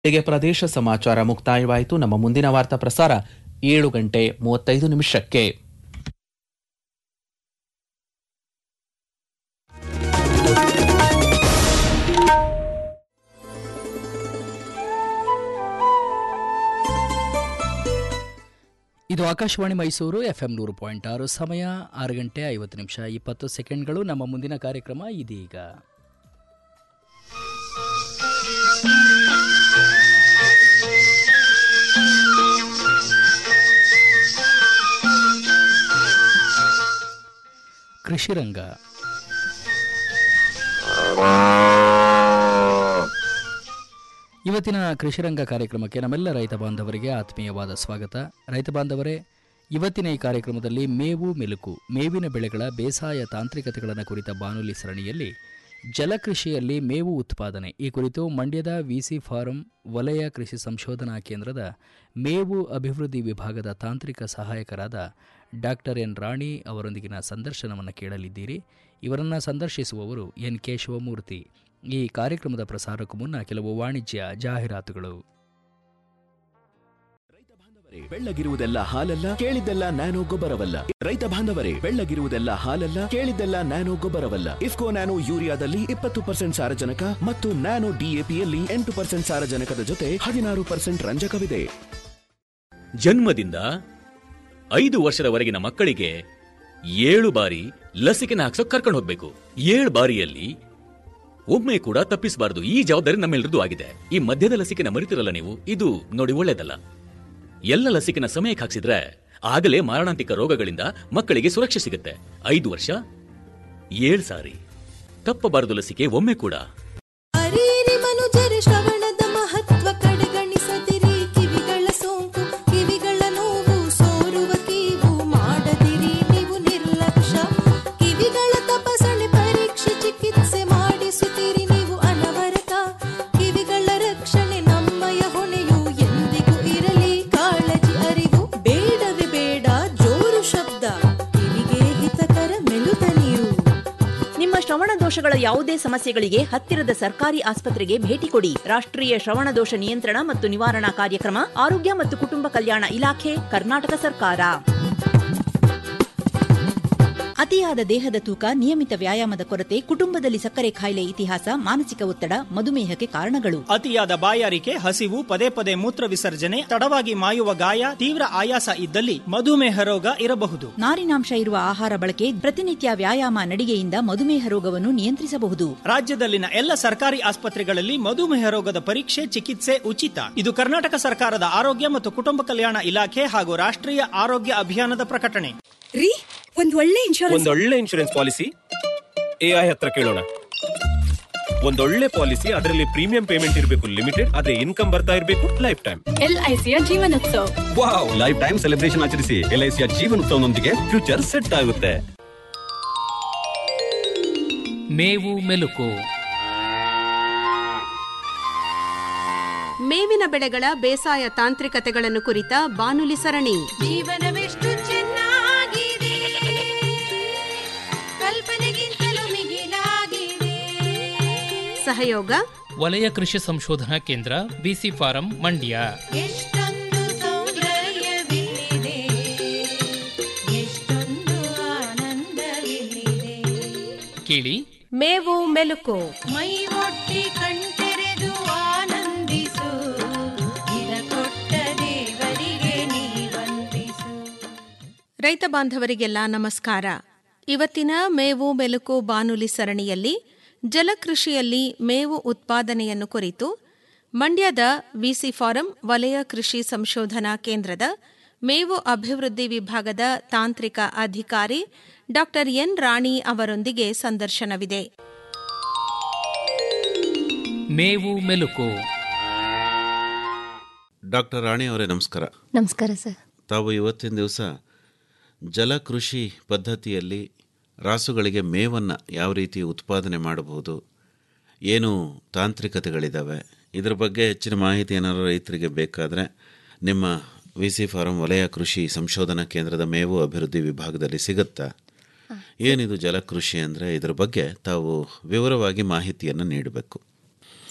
ಇಲ್ಲಿಗೆ ಪ್ರದೇಶ ಸಮಾಚಾರ ಮುಕ್ತಾಯವಾಯಿತು ನಮ್ಮ ಮುಂದಿನ ವಾರ್ತಾ ಪ್ರಸಾರ ಏಳು ಗಂಟೆ ಮೂವತ್ತೈದು ನಿಮಿಷಕ್ಕೆ ಇದು ಆಕಾಶವಾಣಿ ಮೈಸೂರು ಎಫ್ ಎಂ ನೂರು ಪಾಯಿಂಟ್ ಆರು ಸಮಯ ಆರು ಗಂಟೆ ಐವತ್ತು ನಿಮಿಷ ಇಪ್ಪತ್ತು ಸೆಕೆಂಡ್ಗಳು ನಮ್ಮ ಮುಂದಿನ ಕಾರ್ಯಕ್ರಮ ಇದೀಗ ಕೃಷಿ ರಂಗ ಇವತ್ತಿನ ಕೃಷಿರಂಗ ಕಾರ್ಯಕ್ರಮಕ್ಕೆ ನಮ್ಮೆಲ್ಲ ರೈತ ಬಾಂಧವರಿಗೆ ಆತ್ಮೀಯವಾದ ಸ್ವಾಗತ ರೈತ ಬಾಂಧವರೇ ಇವತ್ತಿನ ಈ ಕಾರ್ಯಕ್ರಮದಲ್ಲಿ ಮೇವು ಮೆಲುಕು ಮೇವಿನ ಬೆಳೆಗಳ ಬೇಸಾಯ ತಾಂತ್ರಿಕತೆಗಳನ್ನು ಕುರಿತ ಬಾನುಲಿ ಸರಣಿಯಲ್ಲಿ ಜಲಕೃಷಿಯಲ್ಲಿ ಮೇವು ಉತ್ಪಾದನೆ ಈ ಕುರಿತು ಮಂಡ್ಯದ ವಿಸಿ ಫಾರಂ ವಲಯ ಕೃಷಿ ಸಂಶೋಧನಾ ಕೇಂದ್ರದ ಮೇವು ಅಭಿವೃದ್ಧಿ ವಿಭಾಗದ ತಾಂತ್ರಿಕ ಸಹಾಯಕರಾದ ಡಾಕ್ಟರ್ ಎನ್ ರಾಣಿ ಅವರೊಂದಿಗಿನ ಸಂದರ್ಶನವನ್ನು ಕೇಳಲಿದ್ದೀರಿ ಇವರನ್ನು ಸಂದರ್ಶಿಸುವವರು ಎನ್ ಕೆ ಶಿವಮೂರ್ತಿ ಈ ಕಾರ್ಯಕ್ರಮದ ಪ್ರಸಾರಕ್ಕೂ ಮುನ್ನ ಕೆಲವು ವಾಣಿಜ್ಯ ಜಾಹೀರಾತುಗಳು ರೈತ ಬಾಂಧವರೇ ಬೆಳ್ಳಗಿರುವುದೆಲ್ಲ ಹಾಲಲ್ಲ ಕೇಳಿದ್ದೆಲ್ಲ ನ್ಯಾನೋ ಗೊಬ್ಬರವಲ್ಲ ರೈತ ಬಾಂಧವರೇ ಬೆಳ್ಳಗಿರುವುದೆಲ್ಲ ಹಾಲಲ್ಲ ಕೇಳಿದ್ದೆಲ್ಲ ನ್ಯಾನೋ ಗೊಬ್ಬರವಲ್ಲ ಇಫ್ಕೋ ನ್ಯಾನೋ ಯೂರಿಯಾದಲ್ಲಿ ಇಪ್ಪತ್ತು ಪರ್ಸೆಂಟ್ ಸಾರಜನಕ ಮತ್ತು ನ್ಯಾನೋ ಡಿಎಪಿಯಲ್ಲಿ ಎಂಟು ಪರ್ಸೆಂಟ್ ಸಾರಜನಕದ ಜೊತೆ ಹದಿನಾರು ಪರ್ಸೆಂಟ್ ರಂಜಕವಿದೆ ಜನ್ಮದಿಂದ ಐದು ವರ್ಷದವರೆಗಿನ ಮಕ್ಕಳಿಗೆ ಏಳು ಬಾರಿ ಲಸಿಕೆನ ಹಾಕ್ಸೋಕ್ ಕರ್ಕೊಂಡು ಹೋಗ್ಬೇಕು ಏಳು ಬಾರಿಯಲ್ಲಿ ಒಮ್ಮೆ ಕೂಡ ತಪ್ಪಿಸಬಾರದು ಈ ಜವಾಬ್ದಾರಿ ನಮ್ಮೆಲ್ಲರದು ಆಗಿದೆ ಈ ಮಧ್ಯದ ಲಸಿಕೆನ ಮರಿತಿರಲ್ಲ ನೀವು ಇದು ನೋಡಿ ಒಳ್ಳೇದಲ್ಲ ಎಲ್ಲ ಲಸಿಕೆನ ಸಮಯಕ್ಕೆ ಹಾಕ್ಸಿದ್ರೆ ಆಗಲೇ ಮಾರಣಾಂತಿಕ ರೋಗಗಳಿಂದ ಮಕ್ಕಳಿಗೆ ಸುರಕ್ಷೆ ಸಿಗುತ್ತೆ ಐದು ವರ್ಷ ಏಳು ಸಾರಿ ತಪ್ಪಬಾರದು ಲಸಿಕೆ ಒಮ್ಮೆ ಕೂಡ ಅರಿರಿ ಮನುಜರ ಶ್ರವಣದ ಮಹತ್ವ ಕಡೆಗಣಿಸದಿರಿ ಕಿವಿಗಳ ಸೋಂಕು ಕಿವಿಗಳ ನೋವು ಸೋರುವ ಕೀವು ಮಾಡದಿರಿ ನೀವು ನಿರ್ಲಕ್ಷ್ಯ ಕಿವಿಗಳ ತಪಾಸಣೆ ಪರೀಕ್ಷೆ ಚಿಕಿತ್ಸೆ ಮಾಡಿಸುತ್ತೀರಿ ನೀವು ಅನವರತ ಕಿವಿಗಳ ರಕ್ಷಣೆ ನಮ್ಮಯ ಹೊಣೆಯು ಎಂದಿಗೂ ಇರಲಿ ಕಾಳಜಿ ಅರಿವು ಬೇಡವೇ ಬೇಡ ಜೋರು ಶಬ್ದ ಕಿವಿಗೆ ಹಿತಕರ ಮೆಲುತ ನೀರು ನಿಮ್ಮ ಶ್ರವಣ ದೋಷಗಳ ಯಾವುದೇ ಸಮಸ್ಯೆಗಳಿಗೆ ಹತ್ತಿರದ ಸರ್ಕಾರಿ ಆಸ್ಪತ್ರೆಗೆ ಭೇಟಿ ಕೊಡಿ ರಾಷ್ಟ್ರೀಯ ಶ್ರವಣ ದೋಷ ನಿಯಂತ್ರಣ ಮತ್ತು ನಿವಾರಣಾ ಕಾರ್ಯಕ್ರಮ ಆರೋಗ್ಯ ಮತ್ತು ಕುಟುಂಬ ಕಲ್ಯಾಣ ಇಲಾಖೆ ಕರ್ನಾಟಕ ಸರ್ಕಾರ ಅತಿಯಾದ ದೇಹದ ತೂಕ ನಿಯಮಿತ ವ್ಯಾಯಾಮದ ಕೊರತೆ ಕುಟುಂಬದಲ್ಲಿ ಸಕ್ಕರೆ ಕಾಯಿಲೆ ಇತಿಹಾಸ ಮಾನಸಿಕ ಒತ್ತಡ ಮಧುಮೇಹಕ್ಕೆ ಕಾರಣಗಳು ಅತಿಯಾದ ಬಾಯಾರಿಕೆ ಹಸಿವು ಪದೇ ಪದೇ ಮೂತ್ರ ವಿಸರ್ಜನೆ ತಡವಾಗಿ ಮಾಯುವ ಗಾಯ ತೀವ್ರ ಆಯಾಸ ಇದ್ದಲ್ಲಿ ಮಧುಮೇಹ ರೋಗ ಇರಬಹುದು ನಾರಿನಾಂಶ ಇರುವ ಆಹಾರ ಬಳಕೆ ಪ್ರತಿನಿತ್ಯ ವ್ಯಾಯಾಮ ನಡಿಗೆಯಿಂದ ಮಧುಮೇಹ ರೋಗವನ್ನು ನಿಯಂತ್ರಿಸಬಹುದು ರಾಜ್ಯದಲ್ಲಿನ ಎಲ್ಲ ಸರ್ಕಾರಿ ಆಸ್ಪತ್ರೆಗಳಲ್ಲಿ ಮಧುಮೇಹ ರೋಗದ ಪರೀಕ್ಷೆ ಚಿಕಿತ್ಸೆ ಉಚಿತ ಇದು ಕರ್ನಾಟಕ ಸರ್ಕಾರದ ಆರೋಗ್ಯ ಮತ್ತು ಕುಟುಂಬ ಕಲ್ಯಾಣ ಇಲಾಖೆ ಹಾಗೂ ರಾಷ್ಟ್ರೀಯ ಆರೋಗ್ಯ ಅಭಿಯಾನದ ಪ್ರಕಟಣೆ ರೀ ಒಂದ್ ಒಳ್ಳೆ ಇನ್ಶೂರೆನ್ಸ್ ಒಂದೊಳ್ಳೆ ಇನ್ಶೂರೆನ್ಸ್ ಪಾಲಿಸಿ ಎಐ ಹತ್ರ ಕೇಳೋಣ ಒಂದೊಳ್ಳೆ ಪಾಲಿಸಿ ಅದರಲ್ಲಿ ಪ್ರೀಮಿಯಂ ಪೇಮೆಂಟ್ ಇರಬೇಕು ಲಿಮಿಟೆಡ್ ಅದೇ ಇನ್ಕಮ್ ಬರ್ತಾ ಇರಬೇಕು ಲೈಫ್ ಟೈಮ್ ಎಲ್ಐಸಿಯ Jeevanotsav wow life time celebration ಆಚರಿಸಿ ಎಲ್ಐಸಿಯ ಜೀವನೋತ್ಸವನೊಂದಿಗೆ ಫ್ಯೂಚರ್ ಸೆಟ್ ಆಗುತ್ತೆ ಮೇವು ಮೆಲುಕು ಮೇವಿನ ಬೆಳೆಗಳ ಬೇಸಾಯ ತಾಂತ್ರಿಕತೆಗಳನ್ನು ಕುರಿತ ಬಾನುಲಿ ಸರಣಿ ಜೀವನವೆಷ್ಟು ಚೆನ್ನಾಗಿದೆ ಕಲ್ಪನೆಗಿಂತಲೂ ಮಿಗಿಲಾಗಿದೆ ಸಹಯೋಗ ವಲಯ ಕೃಷಿ ಸಂಶೋಧನಾ ಕೇಂದ್ರ ಬಿಸಿ ಫಾರಂ ಮಂಡ್ಯ ಎಷ್ಟೊಂದು ಸೌಂದರ್ಯವಿಲ್ಲಿದೆ ಎಷ್ಟೊಂದು ಆನಂದವಿಲ್ಲಿದೆ ಕೇಳಿ ಮೇವು ಮೆಲುಕು ಮೈ ಒಟ್ಟಿ ಕಣ್ತೆರೆದು ಆನಂದಿಸು ಇದ ಕೊಟ್ಟ ದೇವರಿಗೆ ನೀ ವಂದಿಸು ರೈತ ಬಾಂಧವರಿಗೆಲ್ಲ ನಮಸ್ಕಾರ ಇವತ್ತಿನ ಮೇವು ಮೆಲುಕು ಬಾನುಲಿ ಸರಣಿಯಲ್ಲಿ ಜಲಕೃಷಿಯಲ್ಲಿ ಮೇವು ಉತ್ಪಾದನೆಯನ್ನು ಕುರಿತು ಮಂಡ್ಯದ ವಿಸಿ ಫಾರಂ ವಲಯ ಕೃಷಿ ಸಂಶೋಧನಾ ಕೇಂದ್ರದ ಮೇವು ಅಭಿವೃದ್ಧಿ ವಿಭಾಗದ ತಾಂತ್ರಿಕ ಅಧಿಕಾರಿ ಡಾಕ್ಟರ್ ಎನ್ ರಾಣಿ ಅವರೊಂದಿಗೆ ಸಂದರ್ಶನವಿದೆ ಮೇವು ಮೆಲುಕು ಡಾಕ್ಟರ್ ರಾಣಿ ಅವರೇ ನಮಸ್ಕಾರ ನಮಸ್ಕಾರ ಸರ್ ತಾವು ಇವತ್ತಿನ ದಿವಸ ಜಲಕೃಷಿ ಪದ್ಧತಿಯಲ್ಲಿ ರಾಸುಗಳಿಗೆ ಮೇವನ್ನು ಯಾವ ರೀತಿ ಉತ್ಪಾದನೆ ಮಾಡಬಹುದು ಏನು ತಾಂತ್ರಿಕತೆಗಳಿದ್ದಾವೆ ಇದರ ಬಗ್ಗೆ ಹೆಚ್ಚಿನ ಮಾಹಿತಿ ಏನಾದರೂ ರೈತರಿಗೆ ಬೇಕಾದರೆ ನಿಮ್ಮ ವಿ ಸಿ ಫಾರಂ ವಲಯ ಕೃಷಿ ಸಂಶೋಧನಾ ಕೇಂದ್ರದ ಮೇವು ಅಭಿವೃದ್ಧಿ ವಿಭಾಗದಲ್ಲಿ ಸಿಗುತ್ತಾ ಏನಿದು ಜಲಕೃಷಿ ಅಂದರೆ ಇದರ ಬಗ್ಗೆ ತಾವು ವಿವರವಾಗಿ ಮಾಹಿತಿಯನ್ನು ನೀಡಬೇಕು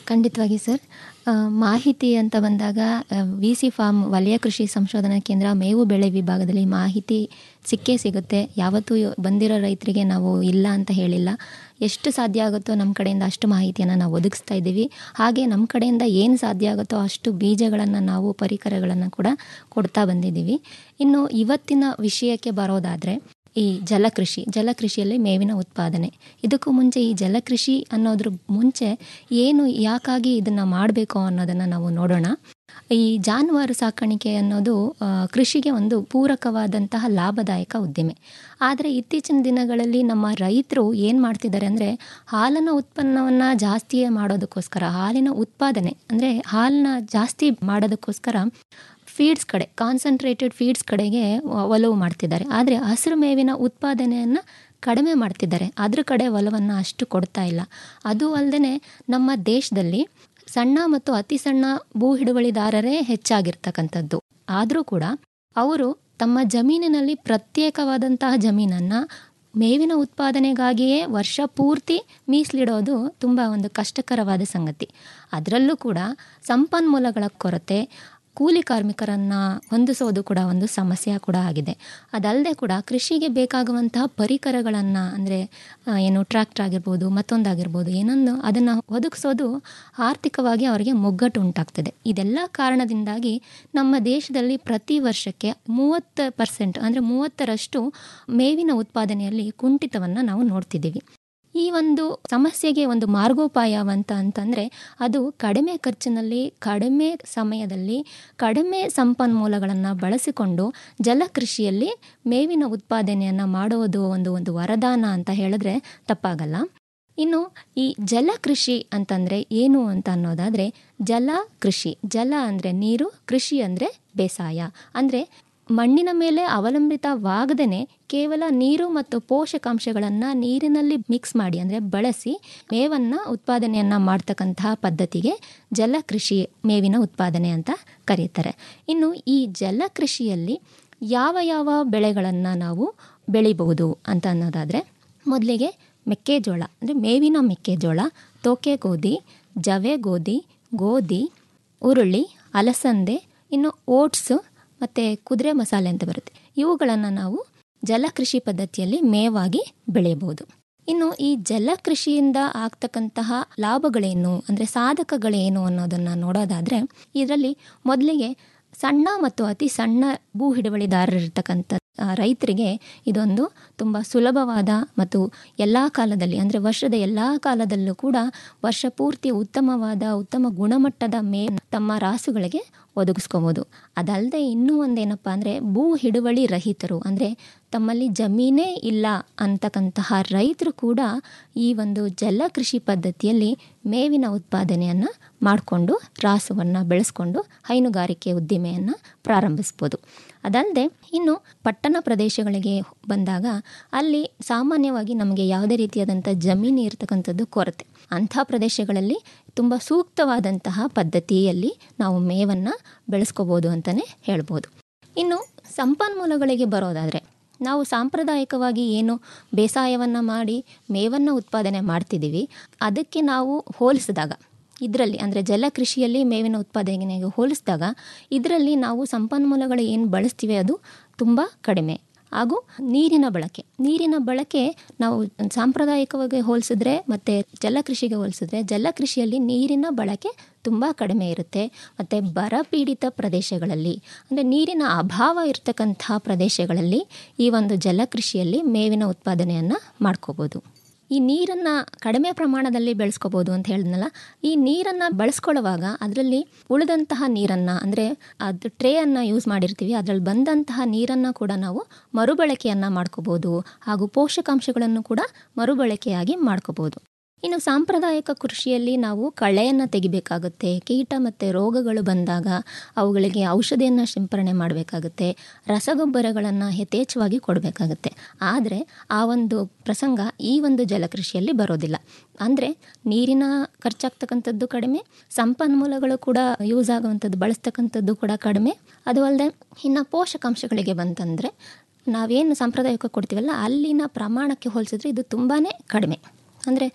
ಖಂಡಿತವಾಗಿ ಸರ್ ಆ, ಮಾಹಿತಿ ಅಂತ ಬಂದಾಗ ವಿ ಸಿ ಫಾರ್ಮ್ ವಲಯ ಕೃಷಿ ಸಂಶೋಧನಾ ಕೇಂದ್ರ ಮೇವು ಬೆಳೆ ವಿಭಾಗದಲ್ಲಿ ಮಾಹಿತಿ ಸಿಕ್ಕೇ ಸಿಗುತ್ತೆ ಯಾವತ್ತೂ ಬಂದಿರೋ ರೈತರಿಗೆ ನಾವು ಇಲ್ಲ ಅಂತ ಹೇಳಿಲ್ಲ ಎಷ್ಟು ಸಾಧ್ಯ ಆಗುತ್ತೋ ನಮ್ಮ ಕಡೆಯಿಂದ ಅಷ್ಟು ಮಾಹಿತಿಯನ್ನು ನಾವು ಒದಗಿಸ್ತಾ ಇದ್ದೀವಿ ಹಾಗೆ ನಮ್ಮ ಕಡೆಯಿಂದ ಏನು ಸಾಧ್ಯ ಆಗುತ್ತೋ ಅಷ್ಟು ಬೀಜಗಳನ್ನು ನಾವು ಪರಿಕರಗಳನ್ನು ಕೂಡ ಕೊಡ್ತಾ ಬಂದಿದ್ದೀವಿ ಇನ್ನು ಇವತ್ತಿನ ವಿಷಯಕ್ಕೆ ಬರೋದಾದರೆ ಈ ಜಲಕೃಷಿ ಜಲಕೃಷಿಯಲ್ಲಿ ಮೇವಿನ ಉತ್ಪಾದನೆ ಇದಕ್ಕೂ ಮುಂಚೆ ಈ ಜಲಕೃಷಿ ಅನ್ನೋದ್ರ ಮುಂಚೆ ಏನು ಯಾಕಾಗಿ ಇದನ್ನು ಮಾಡಬೇಕು ಅನ್ನೋದನ್ನು ನಾವು ನೋಡೋಣ ಈ ಜಾನುವಾರು ಸಾಕಾಣಿಕೆ ಅನ್ನೋದು ಆ, ಕೃಷಿಗೆ ಒಂದು ಪೂರಕವಾದಂತಹ ಲಾಭದಾಯಕ ಉದ್ದಿಮೆ ಆದರೆ ಇತ್ತೀಚಿನ ದಿನಗಳಲ್ಲಿ ನಮ್ಮ ರೈತರು ಏನು ಮಾಡ್ತಿದ್ದಾರೆ ಅಂದರೆ ಹಾಲಿನ ಉತ್ಪನ್ನವನ್ನು ಜಾಸ್ತಿ ಮಾಡೋದಕ್ಕೋಸ್ಕರ ಹಾಲಿನ ಉತ್ಪಾದನೆ ಅಂದರೆ ಹಾಲನ್ನ ಜಾಸ್ತಿ ಮಾಡೋದಕ್ಕೋಸ್ಕರ ಫೀಡ್ಸ್ ಕಡೆ ಕಾನ್ಸಂಟ್ರೇಟೆಡ್ ಫೀಡ್ಸ್ ಕಡೆಗೆ ಒ- ಒಲವು ಮಾಡ್ತಿದ್ದಾರೆ ಆದರೆ ಹಸಿರು ಮೇವಿನ ಉತ್ಪಾದನೆಯನ್ನು ಕಡಿಮೆ ಮಾಡ್ತಿದ್ದಾರೆ ಅದ್ರ ಕಡೆ ಒಲವನ್ನು ಅಷ್ಟು ಕೊಡ್ತಾ ಇಲ್ಲ ಅದು ಅಲ್ಲದೆ ನಮ್ಮ ದೇಶದಲ್ಲಿ ಸಣ್ಣ ಮತ್ತು ಅತಿ ಸಣ್ಣ ಭೂ ಹಿಡುವಳಿದಾರರೇ ಹೆಚ್ಚಾಗಿರ್ತಕ್ಕಂಥದ್ದು ಆದರೂ ಕೂಡ ಅವರು ತಮ್ಮ ಜಮೀನಿನಲ್ಲಿ ಪ್ರತ್ಯೇಕವಾದಂತಹ ಜಮೀನನ್ನು ಮೇವಿನ ಉತ್ಪಾದನೆಗಾಗಿಯೇ ವರ್ಷ ಪೂರ್ತಿ ಮೀಸಲಿಡೋದು ತುಂಬ ಒಂದು ಕಷ್ಟಕರವಾದ ಸಂಗತಿ ಅದರಲ್ಲೂ ಕೂಡ ಸಂಪನ್ಮೂಲಗಳ ಕೊರತೆ ಕೂಲಿ ಕಾರ್ಮಿಕರನ್ನು ಹೊಂದಿಸೋದು ಕೂಡ ಒಂದು ಸಮಸ್ಯೆ ಕೂಡ ಆಗಿದೆ ಅದಲ್ಲದೆ ಕೂಡ ಕೃಷಿಗೆ ಬೇಕಾಗುವಂತಹ ಪರಿಕರಗಳನ್ನು ಅಂದರೆ ಏನು ಟ್ರ್ಯಾಕ್ಟರ್ ಆಗಿರ್ಬೋದು ಮತ್ತೊಂದಾಗಿರ್ಬೋದು ಏನೊಂದು ಅದನ್ನು ಒದಗಿಸೋದು ಆರ್ಥಿಕವಾಗಿ ಅವರಿಗೆ ಮುಗ್ಗಟ್ಟು ಉಂಟಾಗ್ತದೆ ಇದೆಲ್ಲ ಕಾರಣದಿಂದಾಗಿ ನಮ್ಮ ದೇಶದಲ್ಲಿ ಪ್ರತಿ ವರ್ಷಕ್ಕೆ ಮೂವತ್ತು ಪರ್ಸೆಂಟ್ ಅಂದರೆ ಮೂವತ್ತರಷ್ಟು ಮೇವಿನ ಉತ್ಪಾದನೆಯಲ್ಲಿ ಕುಂಠಿತವನ್ನು ನಾವು ನೋಡ್ತಿದ್ದೀವಿ ಈ ಒಂದು ಸಮಸ್ಯೆಗೆ ಒಂದು ಮಾರ್ಗೋಪಾಯವಂತ ಅಂತಂದರೆ ಅದು ಕಡಿಮೆ ಖರ್ಚಿನಲ್ಲಿ ಕಡಿಮೆ ಸಮಯದಲ್ಲಿ ಕಡಿಮೆ ಸಂಪನ್ಮೂಲಗಳನ್ನು ಬಳಸಿಕೊಂಡು ಜಲಕೃಷಿಯಲ್ಲಿ ಮೇವಿನ ಉತ್ಪಾದನೆಯನ್ನು ಮಾಡೋದು ಒಂದು ಒಂದು ವರದಾನ ಅಂತ ಹೇಳಿದ್ರೆ ತಪ್ಪಾಗಲ್ಲ ಇನ್ನು ಈ ಜಲಕೃಷಿ ಅಂತಂದರೆ ಏನು ಅಂತ ಅನ್ನೋದಾದರೆ ಜಲ ಕೃಷಿ ಜಲ ಅಂದರೆ ನೀರು ಕೃಷಿ ಅಂದರೆ ಬೇಸಾಯ ಅಂದರೆ ಮಣ್ಣಿನ ಮೇಲೆ ಅವಲಂಬಿತವಾಗದೇ ಕೇವಲ ನೀರು ಮತ್ತು ಪೋಷಕಾಂಶಗಳನ್ನು ನೀರಿನಲ್ಲಿ ಮಿಕ್ಸ್ ಮಾಡಿ ಅಂದರೆ ಬಳಸಿ ಮೇವನ್ನು ಉತ್ಪಾದನೆಯನ್ನು ಮಾಡ್ತಕ್ಕಂತಹ ಪದ್ಧತಿಗೆ ಜಲಕೃಷಿ ಮೇವಿನ ಉತ್ಪಾದನೆ ಅಂತ ಕರೀತಾರೆ ಇನ್ನು ಈ ಜಲಕೃಷಿಯಲ್ಲಿ ಯಾವ ಯಾವ ಬೆಳೆಗಳನ್ನು ನಾವು ಬೆಳಿಬಹುದು ಅಂತ ಅನ್ನೋದಾದರೆ ಮೊದಲಿಗೆ ಮೆಕ್ಕೆಜೋಳ ಅಂದರೆ ಮೇವಿನ ಮೆಕ್ಕೆಜೋಳ ತೋಕೆ ಗೋಧಿ ಜವೆ ಗೋಧಿ ಗೋಧಿ ಉರುಳಿ ಅಲಸಂದೆ ಇನ್ನು ಓಟ್ಸು ಮತ್ತು ಕುದುರೆ ಮಸಾಲೆ ಅಂತ ಬರುತ್ತೆ ಇವುಗಳನ್ನು ನಾವು ಜಲಕೃಷಿ ಪದ್ಧತಿಯಲ್ಲಿ ಮೇವಾಗಿ ಬೆಳೆಯಬಹುದು ಇನ್ನು ಈ ಜಲಕೃಷಿಯಿಂದ ಆಗ್ತಕ್ಕಂತಹ ಲಾಭಗಳೇನು ಅಂದರೆ ಸಾಧಕಗಳೇನು ಅನ್ನೋದನ್ನು ನೋಡೋದಾದರೆ ಇದರಲ್ಲಿ ಮೊದಲಿಗೆ ಸಣ್ಣ ಮತ್ತು ಅತಿ ಸಣ್ಣ ಭೂ ಹಿಡುವಳಿದಾರರಿರ್ತಕ್ಕಂಥ ಆ, ರೈತರಿಗೆ ಇದೊಂದು ತುಂಬ ಸುಲಭವಾದ ಮತ್ತು ಎಲ್ಲ ಕಾಲದಲ್ಲಿ ಅಂದರೆ ವರ್ಷದ ಎಲ್ಲ ಕಾಲದಲ್ಲೂ ಕೂಡ ವರ್ಷ ಪೂರ್ತಿ ಉತ್ತಮವಾದ ಉತ್ತಮ ಗುಣಮಟ್ಟದ ಮೇ ತಮ್ಮ ರಾಸುಗಳಿಗೆ ಒದಗಿಸ್ಕೋಬೋದು ಅದಲ್ಲದೆ ಇನ್ನೂ ಒಂದೇನಪ್ಪ ಅಂದರೆ ಭೂ ಹಿಡುವಳಿ ರಹಿತರು ಅಂದರೆ ತಮ್ಮಲ್ಲಿ ಜಮೀನೇ ಇಲ್ಲ ಅಂತಕ್ಕಂತಹ ರೈತರು ಕೂಡ ಈ ಒಂದು ಜಲಕೃಷಿ ಪದ್ಧತಿಯಲ್ಲಿ ಮೇವಿನ ಉತ್ಪಾದನೆಯನ್ನು ಮಾಡಿಕೊಂಡು ರಾಸುವನ್ನು ಬೆಳೆಸ್ಕೊಂಡು ಹೈನುಗಾರಿಕೆ ಉದ್ದಿಮೆಯನ್ನು ಪ್ರಾರಂಭಿಸ್ಬೋದು ಅದಲ್ಲದೆ ಇನ್ನು ಪಟ್ಟಣ ಪ್ರದೇಶಗಳಿಗೆ ಬಂದಾಗ ಅಲ್ಲಿ ಸಾಮಾನ್ಯವಾಗಿ ನಮಗೆ ಯಾವುದೇ ರೀತಿಯಾದಂಥ ಜಮೀನು ಇರತಕ್ಕಂಥದ್ದು ಕೊರತೆ ಅಂಥ ಪ್ರದೇಶಗಳಲ್ಲಿ ತುಂಬ ಸೂಕ್ತವಾದಂತಹ ಪದ್ಧತಿಯಲ್ಲಿ ನಾವು ಮೇವನ್ನು ಬೆಳೆಸ್ಕೋಬೋದು ಅಂತಲೇ ಹೇಳ್ಬೋದು ಇನ್ನು ಸಂಪನ್ಮೂಲಗಳಿಗೆ ಬರೋದಾದರೆ ನಾವು ಸಾಂಪ್ರದಾಯಿಕವಾಗಿ ಏನು ಬೇಸಾಯವನ್ನು ಮಾಡಿ ಮೇವನ್ನು ಉತ್ಪಾದನೆ ಮಾಡ್ತಿದ್ದೀವಿ ಅದಕ್ಕೆ ನಾವು ಹೋಲಿಸಿದಾಗ ಇದರಲ್ಲಿ ಅಂದರೆ ಜಲಕೃಷಿಯಲ್ಲಿ ಮೇವಿನ ಉತ್ಪಾದನೆಗೆ ಹೋಲಿಸಿದಾಗ ಇದರಲ್ಲಿ ನಾವು ಸಂಪನ್ಮೂಲಗಳು ಏನು ಬಳಸ್ತೀವಿ ಅದು ತುಂಬ ಕಡಿಮೆ ಹಾಗೂ ನೀರಿನ ಬಳಕೆ ನೀರಿನ ಬಳಕೆ ನಾವು ಸಾಂಪ್ರದಾಯಿಕವಾಗಿ ಹೋಲಿಸಿದ್ರೆ ಮತ್ತು ಜಲಕೃಷಿಗೆ ಹೋಲಿಸಿದ್ರೆ ಜಲಕೃಷಿಯಲ್ಲಿ ನೀರಿನ ಬಳಕೆ ತುಂಬ ಕಡಿಮೆ ಇರುತ್ತೆ ಮತ್ತು ಬರಪೀಡಿತ ಪ್ರದೇಶಗಳಲ್ಲಿ ಅಂದರೆ ನೀರಿನ ಅಭಾವ ಇರತಕ್ಕಂಥ ಪ್ರದೇಶಗಳಲ್ಲಿ ಈ ಒಂದು ಜಲಕೃಷಿಯಲ್ಲಿ ಮೇವಿನ ಉತ್ಪಾದನೆಯನ್ನು ಮಾಡ್ಕೋಬೋದು ಈ ನೀರನ್ನು ಕಡಿಮೆ ಪ್ರಮಾಣದಲ್ಲಿ ಬೆಳೆಸ್ಕೋಬೋದು ಅಂತ ಹೇಳಿದ್ನಲ್ಲ ಈ ನೀರನ್ನು ಬಳಸ್ಕೊಳ್ಳುವಾಗ ಅದರಲ್ಲಿ ಉಳಿದಂತಹ ನೀರನ್ನು ಅಂದರೆ ಅದು ಟ್ರೇಯನ್ನು ಯೂಸ್ ಮಾಡಿರ್ತೀವಿ ಅದರಲ್ಲಿ ಬಂದಂತಹ ನೀರನ್ನು ಕೂಡ ನಾವು ಮರುಬಳಕೆಯನ್ನು ಮಾಡ್ಕೋಬೋದು ಹಾಗೂ ಪೋಷಕಾಂಶಗಳನ್ನು ಕೂಡ ಮರುಬಳಕೆಯಾಗಿ ಮಾಡ್ಕೋಬೋದು ಇನ್ನು ಸಾಂಪ್ರದಾಯಿಕ ಕೃಷಿಯಲ್ಲಿ ನಾವು ಕಳೆಯನ್ನು ತೆಗಿಬೇಕಾಗುತ್ತೆ ಕೀಟ ಮತ್ತು ರೋಗಗಳು ಬಂದಾಗ ಅವುಗಳಿಗೆ ಔಷಧಿಯನ್ನು ಸಿಂಪರಣೆ ಮಾಡಬೇಕಾಗುತ್ತೆ ರಸಗೊಬ್ಬರಗಳನ್ನು ಯಥೇಚ್ಛವಾಗಿ ಕೊಡಬೇಕಾಗುತ್ತೆ ಆದರೆ ಆ ಒಂದು ಪ್ರಸಂಗ ಈ ಒಂದು ಜಲಕೃಷಿಯಲ್ಲಿ ಬರೋದಿಲ್ಲ ಅಂದರೆ ನೀರಿನ ಖರ್ಚಾಗ್ತಕ್ಕಂಥದ್ದು ಕಡಿಮೆ ಸಂಪನ್ಮೂಲಗಳು ಕೂಡ ಯೂಸ್ ಆಗುವಂಥದ್ದು ಬಳಸ್ತಕ್ಕಂಥದ್ದು ಕೂಡ ಕಡಿಮೆ ಅದು ಅಲ್ಲದೆ ಇನ್ನು ಪೋಷಕಾಂಶಗಳಿಗೆ ಬಂತಂದರೆ ನಾವೇನು ಸಾಂಪ್ರದಾಯಿಕ ಕೊಡ್ತೀವಲ್ಲ ಅಲ್ಲಿನ ಪ್ರಮಾಣಕ್ಕೆ ಹೋಲಿಸಿದ್ರೆ ಇದು ತುಂಬಾ ಕಡಿಮೆ ಅಂದರೆ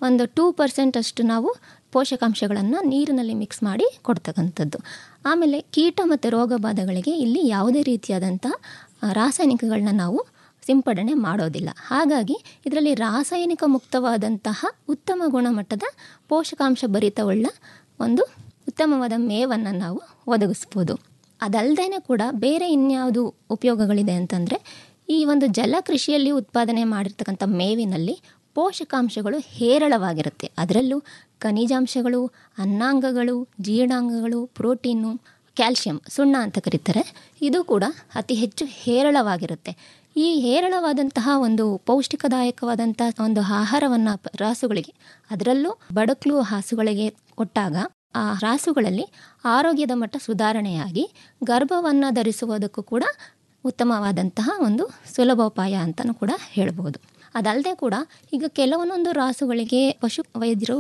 ಒಂದು ಟೂ ಪರ್ಸೆಂಟ್ ಅಷ್ಟು ನಾವು ಪೋಷಕಾಂಶಗಳನ್ನು ನೀರಿನಲ್ಲಿ ಮಿಕ್ಸ್ ಮಾಡಿ ಕೊಡ್ತಕ್ಕಂಥದ್ದು ಆಮೇಲೆ ಕೀಟ ಮತ್ತು ರೋಗ ಬಾಧೆಗಳಿಗೆ ಇಲ್ಲಿ ಯಾವುದೇ ರೀತಿಯಾದಂಥ ಆ, ರಾಸಾಯನಿಕಗಳನ್ನ ನಾವು ಸಿಂಪಡಣೆ ಮಾಡೋದಿಲ್ಲ ಹಾಗಾಗಿ ಇದರಲ್ಲಿ ರಾಸಾಯನಿಕ ಮುಕ್ತವಾದಂತಹ ಉತ್ತಮ ಗುಣಮಟ್ಟದ ಪೋಷಕಾಂಶ ಭರಿತವುಳ್ಳ ಒಂದು ಉತ್ತಮವಾದ ಮೇವನ್ನು ನಾವು ಒದಗಿಸ್ಬೋದು ಅದಲ್ಲದೇ ಕೂಡ ಬೇರೆ ಇನ್ಯಾವುದು ಉಪಯೋಗಗಳಿದೆ ಅಂತಂದರೆ ಈ ಒಂದು ಜಲಕೃಷಿಯಲ್ಲಿ ಉತ್ಪಾದನೆ ಮಾಡಿರ್ತಕ್ಕಂಥ ಮೇವಿನಲ್ಲಿ ಪೋಷಕಾಂಶಗಳು ಹೇರಳವಾಗಿರುತ್ತೆ ಅದರಲ್ಲೂ ಖನಿಜಾಂಶಗಳು ಅನ್ನಾಂಗಗಳು ಜೀರ್ಣಾಂಗಗಳು ಪ್ರೋಟೀನು ಕ್ಯಾಲ್ಶಿಯಂ ಸುಣ್ಣ ಅಂತ ಕರೀತಾರೆ ಇದು ಕೂಡ ಅತಿ ಹೆಚ್ಚು ಹೇರಳವಾಗಿರುತ್ತೆ ಈ ಹೇರಳವಾದಂತಹ ಒಂದು ಪೌಷ್ಟಿಕದಾಯಕವಾದಂತಹ ಒಂದು ಆಹಾರವನ್ನು ರಾಸುಗಳಿಗೆ ಅದರಲ್ಲೂ ಬಡಕ್ಲು ಹಾಸುಗಳಿಗೆ ಕೊಟ್ಟಾಗ ಆ ರಾಸುಗಳಲ್ಲಿ ಆರೋಗ್ಯದ ಮಟ್ಟ ಸುಧಾರಣೆಯಾಗಿ ಗರ್ಭವನ್ನು ಧರಿಸುವುದಕ್ಕೂ ಕೂಡ ಉತ್ತಮವಾದಂತಹ ಒಂದು ಸುಲಭೋಪಾಯ ಅಂತಲೂ ಕೂಡ ಹೇಳ್ಬೋದು ಅದಲ್ಲದೆ ಕೂಡ ಈಗ ಕೆಲವೊಂದೊಂದು ರಾಸುಗಳಿಗೆ ಪಶು ವೈದ್ಯರು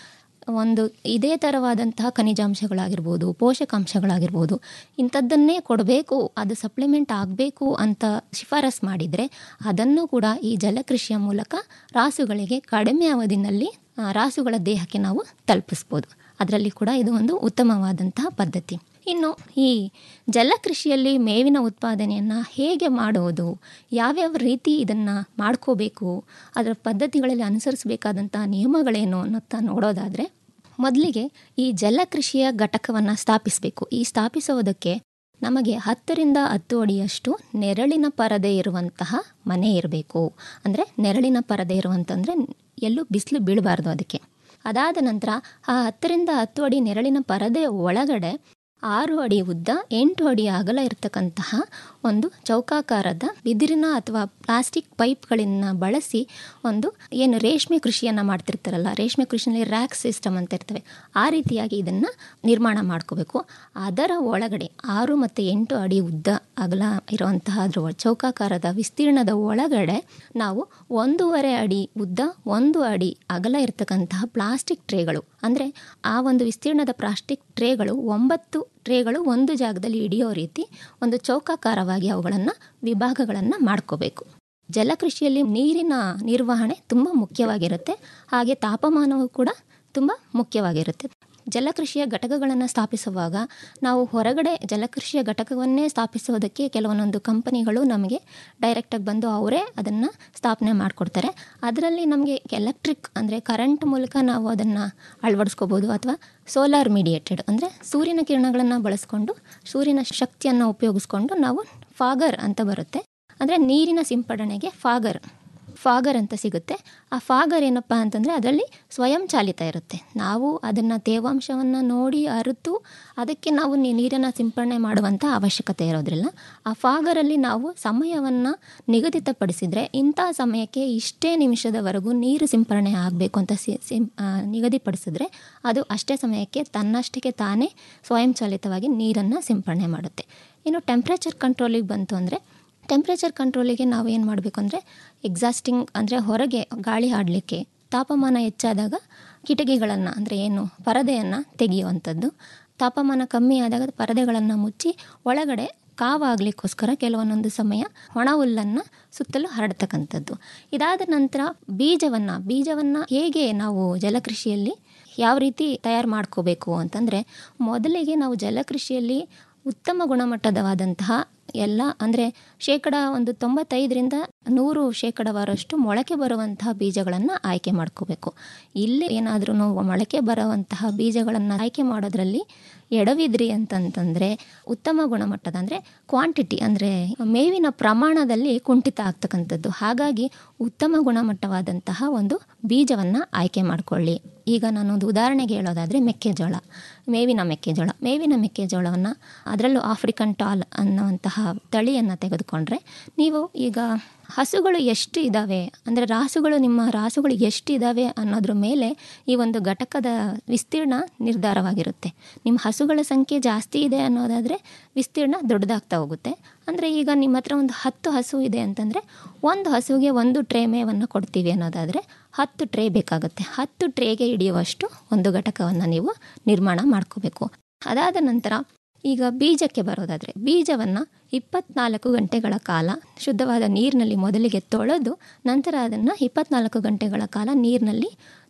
ಒಂದು ಇದೇ ಥರವಾದಂತಹ ಖನಿಜಾಂಶಗಳಾಗಿರ್ಬೋದು ಪೋಷಕಾಂಶಗಳಾಗಿರ್ಬೋದು ಇಂಥದ್ದನ್ನೇ ಕೊಡಬೇಕು ಅದು ಸಪ್ಲಿಮೆಂಟ್ ಆಗಬೇಕು ಅಂತ ಶಿಫಾರಸ್ ಮಾಡಿದರೆ ಅದನ್ನು ಕೂಡ ಈ ಜಲಕೃಷಿಯ ಮೂಲಕ ರಾಸುಗಳಿಗೆ ಕಡಿಮೆ ಅವಧಿನಲ್ಲಿ ಆ, ರಾಸುಗಳ ದೇಹಕ್ಕೆ ನಾವು ತಲುಪಿಸ್ಬೋದು ಅದರಲ್ಲಿ ಕೂಡ ಇದು ಒಂದು ಉತ್ತಮವಾದಂತಹ ಪದ್ಧತಿ ಇನ್ನು ಈ ಜಲಕೃಷಿಯಲ್ಲಿ ಮೇವಿನ ಉತ್ಪಾದನೆಯನ್ನು ಹೇಗೆ ಮಾಡುವುದು ಯಾವ್ಯಾವ ರೀತಿ ಇದನ್ನು ಮಾಡ್ಕೋಬೇಕು ಅದರ ಪದ್ಧತಿಗಳಲ್ಲಿ ಅನುಸರಿಸಬೇಕಾದಂಥ ನಿಯಮಗಳೇನು ಅನ್ನೋತ್ತ ನೋಡೋದಾದರೆ ಮೊದಲಿಗೆ ಈ ಜಲಕೃಷಿಯ ಘಟಕವನ್ನು ಸ್ಥಾಪಿಸಬೇಕು ಈ ಸ್ಥಾಪಿಸುವುದಕ್ಕೆ ನಮಗೆ ಹತ್ತರಿಂದ ಹತ್ತು ಅಡಿಯಷ್ಟು ನೆರಳಿನ ಪರದೆ ಇರುವಂತಹ ಮನೆ ಇರಬೇಕು ಅಂದರೆ ನೆರಳಿನ ಪರದೆ ಇರುವಂತಂದರೆ ಎಲ್ಲೂ ಬಿಸಿಲು ಬೀಳಬಾರ್ದು ಅದಕ್ಕೆ ಅದಾದ ನಂತರ ಆ ಹತ್ತರಿಂದ ಹತ್ತು ಅಡಿ ನೆರಳಿನ ಪರದೆಯ ಒಳಗಡೆ ಆರು ಅಡಿ ಉದ್ದ ಎಂಟು ಅಡಿ ಅಗಲ ಇರತಕ್ಕಂತಹ ಒಂದು ಚೌಕಾಕಾರದ ಬಿದಿರಿನ ಅಥವಾ ಪ್ಲಾಸ್ಟಿಕ್ ಪೈಪ್ಗಳನ್ನು ಬಳಸಿ ಒಂದು ಏನು ರೇಷ್ಮೆ ಕೃಷಿಯನ್ನು ಮಾಡ್ತಿರ್ತಾರಲ್ಲ ರೇಷ್ಮೆ ಕೃಷಿಯಲ್ಲಿ ರ್ಯಾಕ್ ಸಿಸ್ಟಮ್ ಅಂತ ಇರ್ತವೆ ಆ ರೀತಿಯಾಗಿ ಇದನ್ನು ನಿರ್ಮಾಣ ಮಾಡ್ಕೋಬೇಕು ಅದರ ಒಳಗಡೆ ಆರು ಮತ್ತು ಎಂಟು ಅಡಿ ಉದ್ದ ಅಗಲ ಇರುವಂತಹ ಅದರ ಒಳ- ಚೌಕಾಕಾರದ ವಿಸ್ತೀರ್ಣದ ಒಳಗಡೆ ನಾವು ಒಂದೂವರೆ ಅಡಿ ಉದ್ದ ಒಂದು ಅಡಿ ಅಗಲ ಇರತಕ್ಕಂತಹ ಪ್ಲಾಸ್ಟಿಕ್ ಟ್ರೇಗಳು ಅಂದರೆ ಆ ಒಂದು ವಿಸ್ತೀರ್ಣದ ಪ್ಲಾಸ್ಟಿಕ್ ಟ್ರೇಗಳು ಒಂಬತ್ತು ಟ್ರೇಗಳು ಒಂದು ಜಾಗದಲ್ಲಿ ಹಿಡಿಯೋ ರೀತಿ ಒಂದು ಚೌಕಾಕಾರವಾಗಿ ಅವುಗಳನ್ನು ವಿಭಾಗಗಳನ್ನು ಮಾಡ್ಕೋಬೇಕು ಜಲಕೃಷಿಯಲ್ಲಿ ನೀರಿನ ನಿರ್ವಹಣೆ ತುಂಬ ಮುಖ್ಯವಾಗಿರುತ್ತೆ ಹಾಗೆ ತಾಪಮಾನವೂ ಕೂಡ ತುಂಬ ಮುಖ್ಯವಾಗಿರುತ್ತೆ ಜಲಕೃಷಿಯ ಘಟಕಗಳನ್ನು ಸ್ಥಾಪಿಸುವಾಗ ನಾವು ಹೊರಗಡೆ ಜಲಕೃಷಿಯ ಘಟಕವನ್ನೇ ಸ್ಥಾಪಿಸೋದಕ್ಕೆ ಕೆಲವೊಂದೊಂದು ಕಂಪನಿಗಳು ನಮಗೆ ಡೈರೆಕ್ಟಾಗಿ ಬಂದು ಅವರೇ ಅದನ್ನು ಸ್ಥಾಪನೆ ಮಾಡಿಕೊಡ್ತಾರೆ ಅದರಲ್ಲಿ ನಮಗೆ ಎಲೆಕ್ಟ್ರಿಕ್ ಅಂದರೆ ಕರೆಂಟ್ ಮೂಲಕ ನಾವು ಅದನ್ನು ಅಳವಡಿಸ್ಕೋಬೋದು ಅಥವಾ ಸೋಲಾರ್ ಮೀಡಿಯೇಟೆಡ್ ಅಂದರೆ ಸೂರ್ಯನ ಕಿರಣಗಳನ್ನು ಬಳಸ್ಕೊಂಡು ಸೂರ್ಯನ ಶಕ್ತಿಯನ್ನು ಉಪಯೋಗಿಸ್ಕೊಂಡು ನಾವು ಫಾಗರ್ ಅಂತ ಬರುತ್ತೆ ಅಂದರೆ ನೀರಿನ ಸಿಂಪಡಣೆಗೆ ಫಾಗರ್ ಫಾಗರ್ ಅಂತ ಸಿಗುತ್ತೆ ಆ ಫಾಗರ್ ಏನಪ್ಪ ಅಂತಂದರೆ ಅದರಲ್ಲಿ ಸ್ವಯಂ ಚಾಲಿತ ಇರುತ್ತೆ ನಾವು ಅದನ್ನು ತೇವಾಂಶವನ್ನು ನೋಡಿ ಅರಿತು ಅದಕ್ಕೆ ನಾವು ನೀ- ನೀರನ್ನು ಸಿಂಪಡಣೆ ಮಾಡುವಂಥ ಅವಶ್ಯಕತೆ ಇರೋದ್ರಿಲ್ಲ ಆ ಫಾಗರಲ್ಲಿ ನಾವು ಸಮಯವನ್ನು ನಿಗದಿತಪಡಿಸಿದರೆ ಇಂಥ ಸಮಯಕ್ಕೆ ಇಷ್ಟೇ ನಿಮಿಷದವರೆಗೂ ನೀರು ಸಿಂಪರಣೆ ಆಗಬೇಕು ಅಂತ ಸಿ ಸಿಂ ಆ, ನಿಗದಿಪಡಿಸಿದ್ರೆ ಅದು ಅಷ್ಟೇ ಸಮಯಕ್ಕೆ ತನ್ನಷ್ಟಕ್ಕೆ ತಾನೇ ಸ್ವಯಂಚಾಲಿತವಾಗಿ ನೀರನ್ನು ಸಿಂಪಡಣೆ ಮಾಡುತ್ತೆ ಇನ್ನು ಟೆಂಪ್ರೇಚರ್ ಕಂಟ್ರೋಲಿಗೆ ಬಂತು ಅಂದರೆ ಟೆಂಪ್ರೇಚರ್ ಕಂಟ್ರೋಲಿಗೆ ನಾವು ಏನು ಮಾಡಬೇಕು ಅಂದರೆ ಎಕ್ಸಾಸ್ಟಿಂಗ್ ಅಂದರೆ ಹೊರಗೆ ಗಾಳಿ ಆಡಲಿಕ್ಕೆ ತಾಪಮಾನ ಹೆಚ್ಚಾದಾಗ ಕಿಟಕಿಗಳನ್ನು ಅಂದರೆ ಏನು ಪರದೆಯನ್ನು ತೆಗೆಯುವಂಥದ್ದು ತಾಪಮಾನ ಕಮ್ಮಿ ಆದಾಗ ಪರದೆಗಳನ್ನು ಮುಚ್ಚಿ ಒಳಗಡೆ ಕಾವಾಗಲಿಕ್ಕೋಸ್ಕರ ಕೆಲವೊಂದೊಂದು ಸಮಯ ಒಣ ಹುಲ್ಲನ್ನು ಸುತ್ತಲೂ ಹರಡ್ತಕ್ಕಂಥದ್ದು ಇದಾದ ನಂತರ ಬೀಜವನ್ನು ಬೀಜವನ್ನು ಹೇಗೆ ನಾವು ಜಲಕೃಷಿಯಲ್ಲಿ ಯಾವ ರೀತಿ ತಯಾರು ಮಾಡ್ಕೋಬೇಕು ಅಂತಂದರೆ ಮೊದಲಿಗೆ ನಾವು ಜಲಕೃಷಿಯಲ್ಲಿ ಉತ್ತಮ ಗುಣಮಟ್ಟದವಾದಂತಹ ಎಲ್ಲ ಅಂದರೆ ಶೇಕಡ ಒಂದು ತೊಂಬತ್ತೈದರಿಂದ ನೂರು ಶೇಕಡವಾರಷ್ಟು ಮೊಳಕೆ ಬರುವಂತಹ ಬೀಜಗಳನ್ನು ಆಯ್ಕೆ ಮಾಡ್ಕೋಬೇಕು ಇಲ್ಲಿ ಏನಾದರೂ ಮೊಳಕೆ ಬರುವಂತಹ ಬೀಜಗಳನ್ನು ಆಯ್ಕೆ ಮಾಡೋದ್ರಲ್ಲಿ ಎಡವಿದ್ರಿ ಅಂತಂತಂದರೆ ಉತ್ತಮ ಗುಣಮಟ್ಟದ ಅಂದರೆ ಕ್ವಾಂಟಿಟಿ ಅಂದರೆ ಮೇವಿನ ಪ್ರಮಾಣದಲ್ಲಿ ಕುಂಠಿತ ಆಗ್ತಕ್ಕಂಥದ್ದು ಹಾಗಾಗಿ ಉತ್ತಮ ಗುಣಮಟ್ಟವಾದಂತಹ ಒಂದು ಬೀಜವನ್ನು ಆಯ್ಕೆ ಮಾಡಿಕೊಳ್ಳಿ ಈಗ ನಾನೊಂದು ಉದಾಹರಣೆಗೆ ಹೇಳೋದಾದರೆ ಮೆಕ್ಕೆಜೋಳ ಮೇವಿನ ಮೆಕ್ಕೆಜೋಳ ಮೇವಿನ ಮೆಕ್ಕೆಜೋಳವನ್ನು ಅದರಲ್ಲೂ ಆಫ್ರಿಕನ್ ಟಾಲ್ ಅನ್ನುವಂತಹ ತಳಿಯನ್ನು ತೆಗೆದುಕೊಂಡ್ರೆ ನೀವು ಈಗ ಹಸುಗಳು ಎಷ್ಟು ಇದ್ದಾವೆ ಅಂದರೆ ರಾಸುಗಳು ನಿಮ್ಮ ರಾಸುಗಳು ಎಷ್ಟು ಇದ್ದಾವೆ ಅನ್ನೋದ್ರ ಮೇಲೆ ಈ ಒಂದು ಘಟಕದ ವಿಸ್ತೀರ್ಣ ನಿರ್ಧಾರವಾಗಿರುತ್ತೆ ನಿಮ್ಮ ಹಸುಗಳ ಸಂಖ್ಯೆ ಜಾಸ್ತಿ ಇದೆ ಅನ್ನೋದಾದರೆ ವಿಸ್ತೀರ್ಣ ದೊಡ್ಡದಾಗ್ತಾ ಹೋಗುತ್ತೆ ಅಂದರೆ ಈಗ ನಿಮ್ಮ ಹತ್ರ ಒಂದು ಹತ್ತು ಹಸು ಇದೆ ಅಂತಂದರೆ ಒಂದು ಹಸುಗೆ ಒಂದು ಟ್ರೇ ಮೇವನ್ನು ಕೊಡ್ತೀವಿ ಅನ್ನೋದಾದರೆ ಹತ್ತು ಟ್ರೇ ಬೇಕಾಗುತ್ತೆ ಹತ್ತು ಟ್ರೇಗೆ ಹಿಡಿಯುವಷ್ಟು ಒಂದು ಘಟಕವನ್ನು ನೀವು ನಿರ್ಮಾಣ ಮಾಡ್ಕೋಬೇಕು ಅದಾದ ನಂತರ ಈಗ ಬೀಜಕ್ಕೆ ಬರೋದಾದರೆ ಬೀಜವನ್ನು ಇಪ್ಪತ್ನಾಲ್ಕು ಗಂಟೆಗಳ ಕಾಲ ಶುದ್ಧವಾದ ನೀರಿನಲ್ಲಿ ಮೊದಲಿಗೆ ತೊಳೆದು ನಂತರ ಅದನ್ನು ಇಪ್ಪತ್ನಾಲ್ಕು ಗಂಟೆಗಳ ಕಾಲ ನೀರಿನಲ್ಲಿ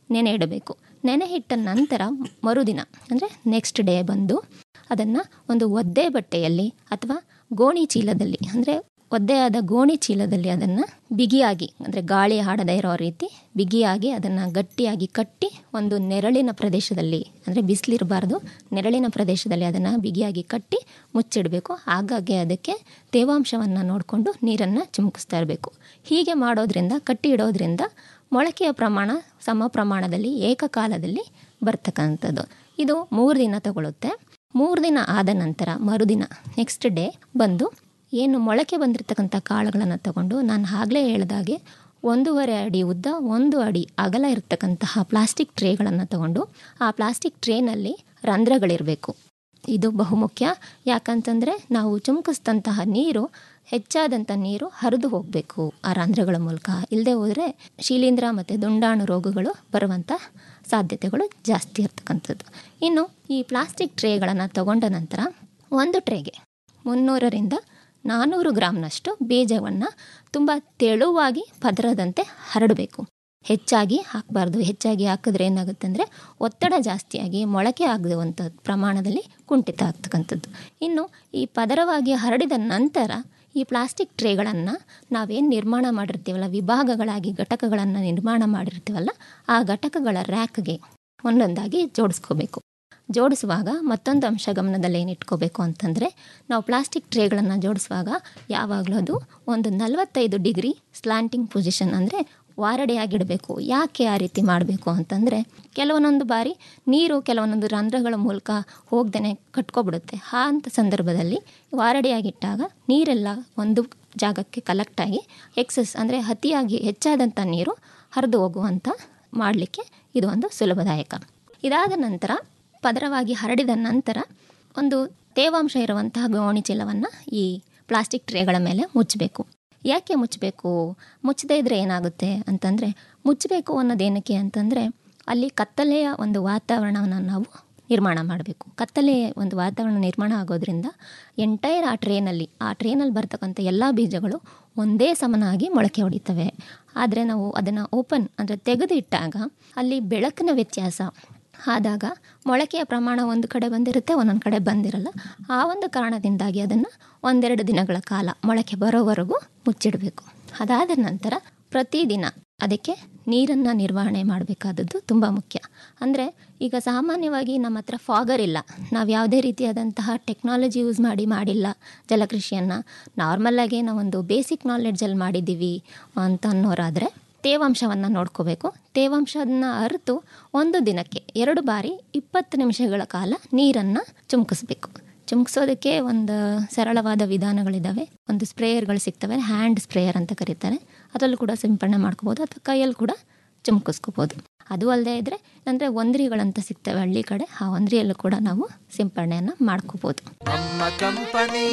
ನೆನೆ ಇಡಬೇಕು ನೆನೆ ಇಟ್ಟ ನಂತರ ಮರುದಿನ ಅಂದರೆ ನೆಕ್ಸ್ಟ್ ಡೇ ಬಂದು ಅದನ್ನು ಒಂದು ಒದ್ದೆ ಬಟ್ಟೆಯಲ್ಲಿ ಅಥವಾ ಗೋಣಿ ಚೀಲದಲ್ಲಿ ಅಂದರೆ ಒದ್ದೆಯಾದ ಗೋಣಿ ಚೀಲದಲ್ಲಿ ಅದನ್ನು ಬಿಗಿಯಾಗಿ ಅಂದರೆ ಗಾಳಿ ಆಡದೇ ಇರೋ ರೀತಿ ಬಿಗಿಯಾಗಿ ಅದನ್ನು ಗಟ್ಟಿಯಾಗಿ ಕಟ್ಟಿ ಒಂದು ನೆರಳಿನ ಪ್ರದೇಶದಲ್ಲಿ ಅಂದರೆ ಬಿಸಿಲಿರಬಾರ್ದು ನೆರಳಿನ ಪ್ರದೇಶದಲ್ಲಿ ಅದನ್ನು ಬಿಗಿಯಾಗಿ ಕಟ್ಟಿ ಮುಚ್ಚಿಡಬೇಕು ಹಾಗಾಗಿ ಅದಕ್ಕೆ ತೇವಾಂಶವನ್ನು ನೋಡಿಕೊಂಡು ನೀರನ್ನು ಚಿಮುಕಿಸ್ತಾ ಇರಬೇಕು ಹೀಗೆ ಮಾಡೋದ್ರಿಂದ ಕಟ್ಟಿ ಇಡೋದ್ರಿಂದ ಮೊಳಕೆಯ ಪ್ರಮಾಣ ಸಮ ಪ್ರಮಾಣದಲ್ಲಿ ಏಕಕಾಲದಲ್ಲಿ ಬರ್ತಕ್ಕಂಥದ್ದು ಇದು ಮೂರು ದಿನ ತಗೊಳುತ್ತೆ ಮೂರು ದಿನ ಆದ ನಂತರ ಮರುದಿನ ನೆಕ್ಸ್ಟ್ ಡೇ ಬಂದು ಏನು ಮೊಳಕೆ ಬಂದಿರತಕ್ಕಂಥ ಕಾಳುಗಳನ್ನು ತಗೊಂಡು ನಾನು ಆಗಲೇ ಹೇಳ್ದಾಗೆ ಒಂದೂವರೆ ಅಡಿ ಉದ್ದ ಒಂದು ಅಡಿ ಅಗಲ ಇರತಕ್ಕಂತಹ ಪ್ಲಾಸ್ಟಿಕ್ ಟ್ರೇಗಳನ್ನು ತಗೊಂಡು ಆ ಪ್ಲಾಸ್ಟಿಕ್ ಟ್ರೇನಲ್ಲಿ ರಂಧ್ರಗಳಿರಬೇಕು ಇದು ಬಹುಮುಖ್ಯ ಯಾಕಂತಂದರೆ ನಾವು ಚುಮುಕಿಸಿದಂತಹ ನೀರು ಹೆಚ್ಚಾದಂಥ ನೀರು ಹರಿದು ಹೋಗಬೇಕು ಆ ರಂಧ್ರಗಳ ಮೂಲಕ ಇಲ್ಲದೆ ಹೋದರೆ ಶಿಲೀಂಧ್ರ ಮತ್ತು ದುಂಡಾಣು ರೋಗಗಳು ಬರುವಂಥ ಸಾಧ್ಯತೆಗಳು ಜಾಸ್ತಿ ಇರ್ತಕ್ಕಂಥದ್ದು ಇನ್ನು ಈ ಪ್ಲಾಸ್ಟಿಕ್ ಟ್ರೇಗಳನ್ನು ತಗೊಂಡ ನಂತರ ಒಂದು ಟ್ರೇಗೆ ಮುನ್ನೂರರಿಂದ ನಾನ್ನೂರು ಗ್ರಾಮ್ನಷ್ಟು ಬೀಜವನ್ನು ತುಂಬ ತೆಳುವಾಗಿ ಪದರದಂತೆ ಹರಡಬೇಕು ಹೆಚ್ಚಾಗಿ ಹಾಕಬಾರ್ದು ಹೆಚ್ಚಾಗಿ ಹಾಕಿದ್ರೆ ಏನಾಗುತ್ತೆ ಅಂದರೆ ಒತ್ತಡ ಜಾಸ್ತಿಯಾಗಿ ಮೊಳಕೆ ಆಗದುವಂಥ ಪ್ರಮಾಣದಲ್ಲಿ ಕುಂಠಿತ ಆಗ್ತಕ್ಕಂಥದ್ದು ಇನ್ನು ಈ ಪದರವಾಗಿ ಹರಡಿದ ನಂತರ ಈ ಪ್ಲಾಸ್ಟಿಕ್ ಟ್ರೇಗಳನ್ನು ನಾವೇನು ನಿರ್ಮಾಣ ಮಾಡಿರ್ತೀವಲ್ಲ ವಿಭಾಗಗಳಾಗಿ ಘಟಕಗಳನ್ನು ನಿರ್ಮಾಣ ಮಾಡಿರ್ತೀವಲ್ಲ ಆ ಘಟಕಗಳ ರ್ಯಾಕ್ಗೆ ಒಂದೊಂದಾಗಿ ಜೋಡಿಸ್ಕೋಬೇಕು ಜೋಡಿಸುವಾಗ ಮತ್ತೊಂದು ಅಂಶ ಗಮನದಲ್ಲಿ ಏನು ಇಟ್ಕೋಬೇಕು ಅಂತಂದರೆ ನಾವು ಪ್ಲಾಸ್ಟಿಕ್ ಟ್ರೇಗಳನ್ನು ಜೋಡಿಸುವಾಗ ಯಾವಾಗಲೂ ಅದು ಒಂದು ನಲವತ್ತೈದು ಡಿಗ್ರಿ ಸ್ಲ್ಯಾಂಟಿಂಗ್ ಪೊಸಿಷನ್ ಅಂದರೆ ವಾರಡೆಯಾಗಿಡಬೇಕು ಯಾಕೆ ಆ ರೀತಿ ಮಾಡಬೇಕು ಅಂತಂದರೆ ಕೆಲವೊಂದೊಂದು ಬಾರಿ ನೀರು ಕೆಲವೊಂದೊಂದು ರಂಧ್ರಗಳ ಮೂಲಕ ಹೋಗ್ದೇ ಕಟ್ಕೊಬಿಡುತ್ತೆ ಆ ಅಂಥ ಸಂದರ್ಭದಲ್ಲಿ ವಾರಡೆಯಾಗಿಟ್ಟಾಗ ನೀರೆಲ್ಲ ಒಂದು ಜಾಗಕ್ಕೆ ಕಲೆಕ್ಟಾಗಿ ಎಕ್ಸಸ್ ಅಂದರೆ ಅತಿಯಾಗಿ ಹೆಚ್ಚಾದಂಥ ನೀರು ಹರಿದು ಹೋಗುವಂಥ ಮಾಡಲಿಕ್ಕೆ ಇದು ಒಂದು ಸುಲಭದಾಯಕ ಇದಾದ ನಂತರ ಪದರವಾಗಿ ಹರಡಿದ ನಂತರ ಒಂದು ತೇವಾಂಶ ಇರುವಂತಹ ಗೋಣಿ ಚೀಲವನ್ನು ಈ ಪ್ಲಾಸ್ಟಿಕ್ ಟ್ರೇಗಳ ಮೇಲೆ ಮುಚ್ಚಬೇಕು ಯಾಕೆ ಮುಚ್ಚಬೇಕು ಮುಚ್ಚದೇ ಇದ್ದರೆ ಏನಾಗುತ್ತೆ ಅಂತಂದರೆ ಮುಚ್ಚಬೇಕು ಅನ್ನೋದೇನಕ್ಕೆ ಅಂತಂದರೆ ಅಲ್ಲಿ ಕತ್ತಲೆಯ ಒಂದು ವಾತಾವರಣವನ್ನು ನಾವು ನಿರ್ಮಾಣ ಮಾಡಬೇಕು ಕತ್ತಲೆಯ ಒಂದು ವಾತಾವರಣ ನಿರ್ಮಾಣ ಆಗೋದ್ರಿಂದ ಎಂಟೈರ್ ಆ ಟ್ರೇನಲ್ಲಿ ಆ ಟ್ರೇನಲ್ಲಿ ಬರ್ತಕ್ಕಂಥ ಎಲ್ಲ ಬೀಜಗಳು ಒಂದೇ ಸಮನಾಗಿ ಮೊಳಕೆ ಹೊಡಿತವೆ ಆದರೆ ನಾವು ಅದನ್ನು ಓಪನ್ ಅಂದರೆ ತೆಗೆದು ಇಟ್ಟಾಗ ಅಲ್ಲಿ ಬೆಳಕಿನ ವ್ಯತ್ಯಾಸ ಆದಾಗ ಮೊಳಕೆಯ ಪ್ರಮಾಣ ಒಂದು ಕಡೆ ಬಂದಿರುತ್ತೆ ಒಂದೊಂದು ಕಡೆ ಬಂದಿರಲ್ಲ ಆ ಒಂದು ಕಾರಣದಿಂದಾಗಿ ಅದನ್ನು ಒಂದೆರಡು ದಿನಗಳ ಕಾಲ ಮೊಳಕೆ ಬರೋವರೆಗೂ ಮುಚ್ಚಿಡಬೇಕು ಅದಾದ ನಂತರ ಪ್ರತಿದಿನ ಅದಕ್ಕೆ ನೀರನ್ನು ನಿರ್ವಹಣೆ ಮಾಡಬೇಕಾದದ್ದು ತುಂಬ ಮುಖ್ಯ ಅಂದರೆ ಈಗ ಸಾಮಾನ್ಯವಾಗಿ ನಮ್ಮ ಹತ್ರ ಫಾಗರ್ ಇಲ್ಲ ನಾವು ಯಾವುದೇ ರೀತಿಯಾದಂತಹ ಟೆಕ್ನಾಲಜಿ ಯೂಸ್ ಮಾಡಿ ಮಾಡಿಲ್ಲ ಜಲಕೃಷಿಯನ್ನು ನಾರ್ಮಲ್ಲಾಗಿ ನಾವೊಂದು ಬೇಸಿಕ್ ನಾಲೆಡ್ಜಲ್ಲಿ ಮಾಡಿದ್ದೀವಿ ಅಂತ ಅನ್ನೋರಾದರೆ ತೇವಾಂಶವನ್ನು ನೋಡ್ಕೋಬೇಕು ತೇವಾಂಶವನ್ನು ಅರಿತು ಒಂದು ದಿನಕ್ಕೆ ಎರಡು ಬಾರಿ ಇಪ್ಪತ್ತು ನಿಮಿಷಗಳ ಕಾಲ ನೀರನ್ನು ಚುಮ್ಕಿಸ್ಬೇಕು ಚುಮ್ಕಿಸೋದಕ್ಕೆ ಒಂದು ಸರಳವಾದ ವಿಧಾನಗಳಿದ್ದಾವೆ ಒಂದು ಸ್ಪ್ರೇಯರ್ಗಳು ಸಿಗ್ತವೆ ಹ್ಯಾಂಡ್ ಸ್ಪ್ರೇಯರ್ ಅಂತ ಕರೀತಾರೆ ಅದರಲ್ಲೂ ಕೂಡ ಸಿಂಪಡಣೆ ಮಾಡ್ಕೋಬೋದು ಅಥವಾ ಕೈಯಲ್ಲಿ ಕೂಡ ಚುಮ್ಕಿಸ್ಕೋಬೋದು ಅದು ಅಲ್ಲದೆ ಇದ್ದರೆ ಅಂದರೆ ಒಂದ್ರಿಗಳಂತ ಸಿಗ್ತವೆ ಹಳ್ಳಿ ಕಡೆ ಆ ಒಂದ್ರಿಯಲ್ಲೂ ಕೂಡ ನಾವು ಸಿಂಪಡಣೆಯನ್ನು ಮಾಡ್ಕೋಬೋದು ನಮ್ಮ ಕಂಪನಿ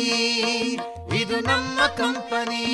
ಇದು ನಮ್ಮ ಕಂಪನಿ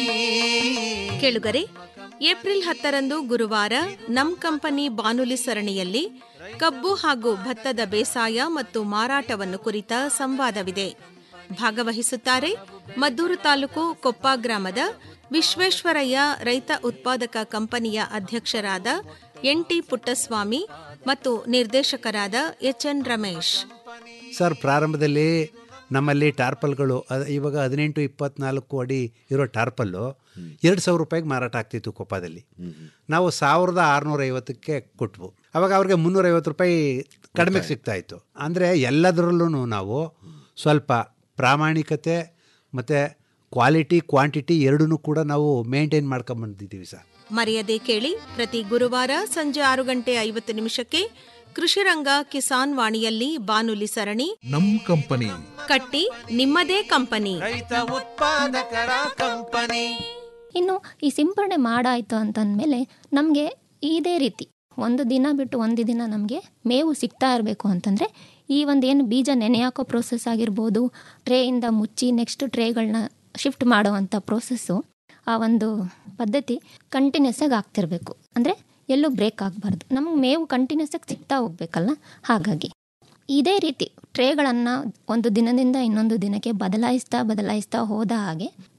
ಕೇಳುಗರೆ ಏಪ್ರಿಲ್ ಹತ್ತರಂದು ಗುರುವಾರ ನಮ್ ಕಂಪನಿ ಬಾನುಲಿ ಸರಣಿಯಲ್ಲಿ ಕಬ್ಬು ಹಾಗೂ ಭತ್ತದ ಬೇಸಾಯ ಮತ್ತು ಮಾರಾಟವನ್ನು ಕುರಿತ ಸಂವಾದವಿದೆ ಭಾಗವಹಿಸುತ್ತಾರೆ ಮದ್ದೂರು ತಾಲೂಕು ಕೊಪ್ಪ ಗ್ರಾಮದ ವಿಶ್ವೇಶ್ವರಯ್ಯ ರೈತ ಉತ್ಪಾದಕ ಕಂಪನಿಯ ಅಧ್ಯಕ್ಷರಾದ ಎನ್ ಟಿ ಪುಟ್ಟಸ್ವಾಮಿ ಮತ್ತು ನಿರ್ದೇಶಕರಾದ ಎಚ್ ಎನ್ ರಮೇಶ್ ಸರ್ ಪ್ರಾರಂಭದಲ್ಲಿ ನಮ್ಮಲ್ಲಿ ಟಾರ್ಪಲ್ಗಳು ಅದ್- ಇವಾಗ ಹದಿನೆಂಟು ಇಪ್ಪತ್ನಾಲ್ಕು ಅಡಿ ಇರೋ ಟಾರ್ಪಲ್ಲು ಎರಡು ಸಾವಿರ ರೂಪಾಯಿಗೆ ಮಾರಾಟ ಆಗ್ತಿತ್ತು ಕೊಪ್ಪದಲ್ಲಿ ನಾವು ಸಾವಿರದ ಆರುನೂರ ಐವತ್ತಕ್ಕೆ ಕೊಟ್ವು ಅವಾಗ ಅವ್ರಿಗೆ ಮುನ್ನೂರೈವತ್ತು ರೂಪಾಯಿ ಕಡಿಮೆಗೆ ಸಿಗ್ತಾ ಇತ್ತು ಅಂದರೆ ಎಲ್ಲದರಲ್ಲೂ ನಾವು ಸ್ವಲ್ಪ ಪ್ರಾಮಾಣಿಕತೆ ಮತ್ತು ಕ್ವಾಲಿಟಿ ಕ್ವಾಂಟಿಟಿ ಎರಡನ್ನೂ ಕೂಡ ನಾವು ಮೇಂಟೈನ್ ಮಾಡ್ಕೊಂಬಂದಿದ್ದೀವಿ ಸರ್ ಮರೆಯದೆ ಕೇಳಿ ಪ್ರತಿ ಗುರುವಾರ ಸಂಜೆ ಆರು ಗಂಟೆ ಐವತ್ತು ನಿಮಿಷಕ್ಕೆ ಕೃಷಿರಂಗ ಕಿಸಾನ್ ವಾಣಿಯಲ್ಲಿ ಬಾನುಲಿ ಸರಣಿ ನಮ್ ಕಂಪನಿ ಕಟ್ಟಿ ನಿಮ್ಮದೇ ಕಂಪನಿ ರೈತ ಉತ್ಪಾದಕರ ಕಂಪನಿ ಇನ್ನು ಈ ಸಿಂಪಡಣೆ ಮಾಡಾಯಿತು ಅಂತಂದಮೇಲೆ ನಮಗೆ ಇದೇ ರೀತಿ ಒಂದು ದಿನ ಬಿಟ್ಟು ಒಂದು ದಿನ ನಮಗೆ ಮೇವು ಸಿಗ್ತಾ ಇರಬೇಕು ಅಂತಂದರೆ ಈ ಒಂದು ಏನು ಬೀಜ ನೆನೆ ಹಾಕೋ ಪ್ರೋಸೆಸ್ ಆಗಿರ್ಬೋದು ಟ್ರೇಯಿಂದ ಮುಚ್ಚಿ ನೆಕ್ಸ್ಟ್ ಟ್ರೇಗಳನ್ನ ಶಿಫ್ಟ್ ಮಾಡುವಂಥ ಪ್ರೋಸೆಸ್ಸು ಆ ಒಂದು ಪದ್ಧತಿ ಕಂಟಿನ್ಯೂಸ್ ಆಗಿ ಆಗ್ತಿರಬೇಕು ಅಂದರೆ ಎಲ್ಲೂ ಬ್ರೇಕ್ ಆಗಬಾರ್ದು ನಮಗೆ ಮೇವು ಕಂಟಿನ್ಯೂಸ್ ಆಗಿ ಸಿಗ್ತಾ ಹೋಗ್ಬೇಕಲ್ಲ ಹಾಗಾಗಿ ಇದೇ ರೀತಿ ಟ್ರೇಗಳನ್ನು ಒಂದು ದಿನದಿಂದ ಇನ್ನೊಂದು ದಿನಕ್ಕೆ ಬದಲಾಯಿಸ್ತಾ ಬದಲಾಯಿಸ್ತಾ ಹೋದ ಹಾಗೆ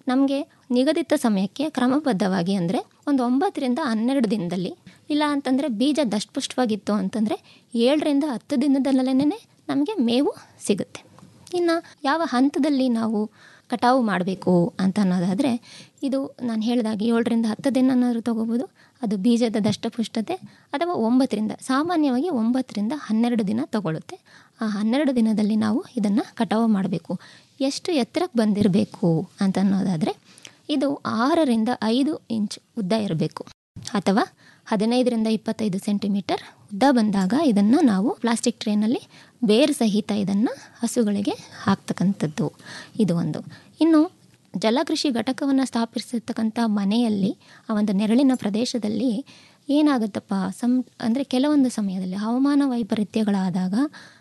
ನಮಗೆ ನಿಗದಿತ ಸಮಯಕ್ಕೆ ಕ್ರಮಬದ್ಧವಾಗಿ ಅಂದರೆ ಒಂದು ಒಂಬತ್ತರಿಂದ ಹನ್ನೆರಡು ದಿನದಲ್ಲಿ ಇಲ್ಲ ಅಂತಂದರೆ ಬೀಜ ದಷ್ಟಪುಷ್ಟವಾಗಿತ್ತು ಅಂತಂದರೆ ಏಳರಿಂದ ಹತ್ತು ದಿನದಲ್ಲೇ ನಮಗೆ ಮೇವು ಸಿಗುತ್ತೆ ಇನ್ನು ಯಾವ ಹಂತದಲ್ಲಿ ನಾವು ಕಟಾವು ಮಾಡಬೇಕು ಅಂತ ಅನ್ನೋದಾದರೆ ಇದು ನಾನು ಹೇಳಿದಾಗೆ ಏಳರಿಂದ ಹತ್ತು ದಿನನಾದರೂ ತೊಗೋಬೋದು ಅದು ಬೀಜದ ದಷ್ಟಪುಷ್ಟತೆ ಅಥವಾ ಒಂಬತ್ತರಿಂದ ಸಾಮಾನ್ಯವಾಗಿ ಒಂಬತ್ತರಿಂದ ಹನ್ನೆರಡು ದಿನ ತಗೊಳ್ಳುತ್ತೆ ಆ ಹನ್ನೆರಡು ದಿನದಲ್ಲಿ ನಾವು ಇದನ್ನು ಕಟಾವು ಮಾಡಬೇಕು ಎಷ್ಟು ಎತ್ತರಕ್ಕೆ ಬಂದಿರಬೇಕು ಅಂತ ಅನ್ನೋದಾದರೆ ಇದು ಆರರಿಂದ ಐದು ಇಂಚ್ ಉದ್ದ ಇರಬೇಕು ಅಥವಾ ಹದಿನೈದರಿಂದ ಇಪ್ಪತ್ತೈದು ಸೆಂಟಿಮೀಟರ್ ಉದ್ದ ಬಂದಾಗ ಇದನ್ನು ನಾವು ಪ್ಲಾಸ್ಟಿಕ್ ಟ್ರೇನಲ್ಲಿ ಬೇರು ಸಹಿತ ಇದನ್ನು ಹಸುಗಳಿಗೆ ಹಾಕ್ತಕ್ಕಂಥದ್ದು ಇದು ಒಂದು ಇನ್ನು ಜಲಕೃಷಿ ಘಟಕವನ್ನು ಸ್ಥಾಪಿಸಿರ್ತಕ್ಕಂಥ ಮನೆಯಲ್ಲಿ ಆ ಒಂದು ನೆರಳಿನ ಪ್ರದೇಶದಲ್ಲಿ ಏನಾಗುತ್ತಪ್ಪ ಸಂ ಅಂದರೆ ಕೆಲವೊಂದು ಸಮಯದಲ್ಲಿ ಹವಾಮಾನ ವೈಪರೀತ್ಯಗಳಾದಾಗ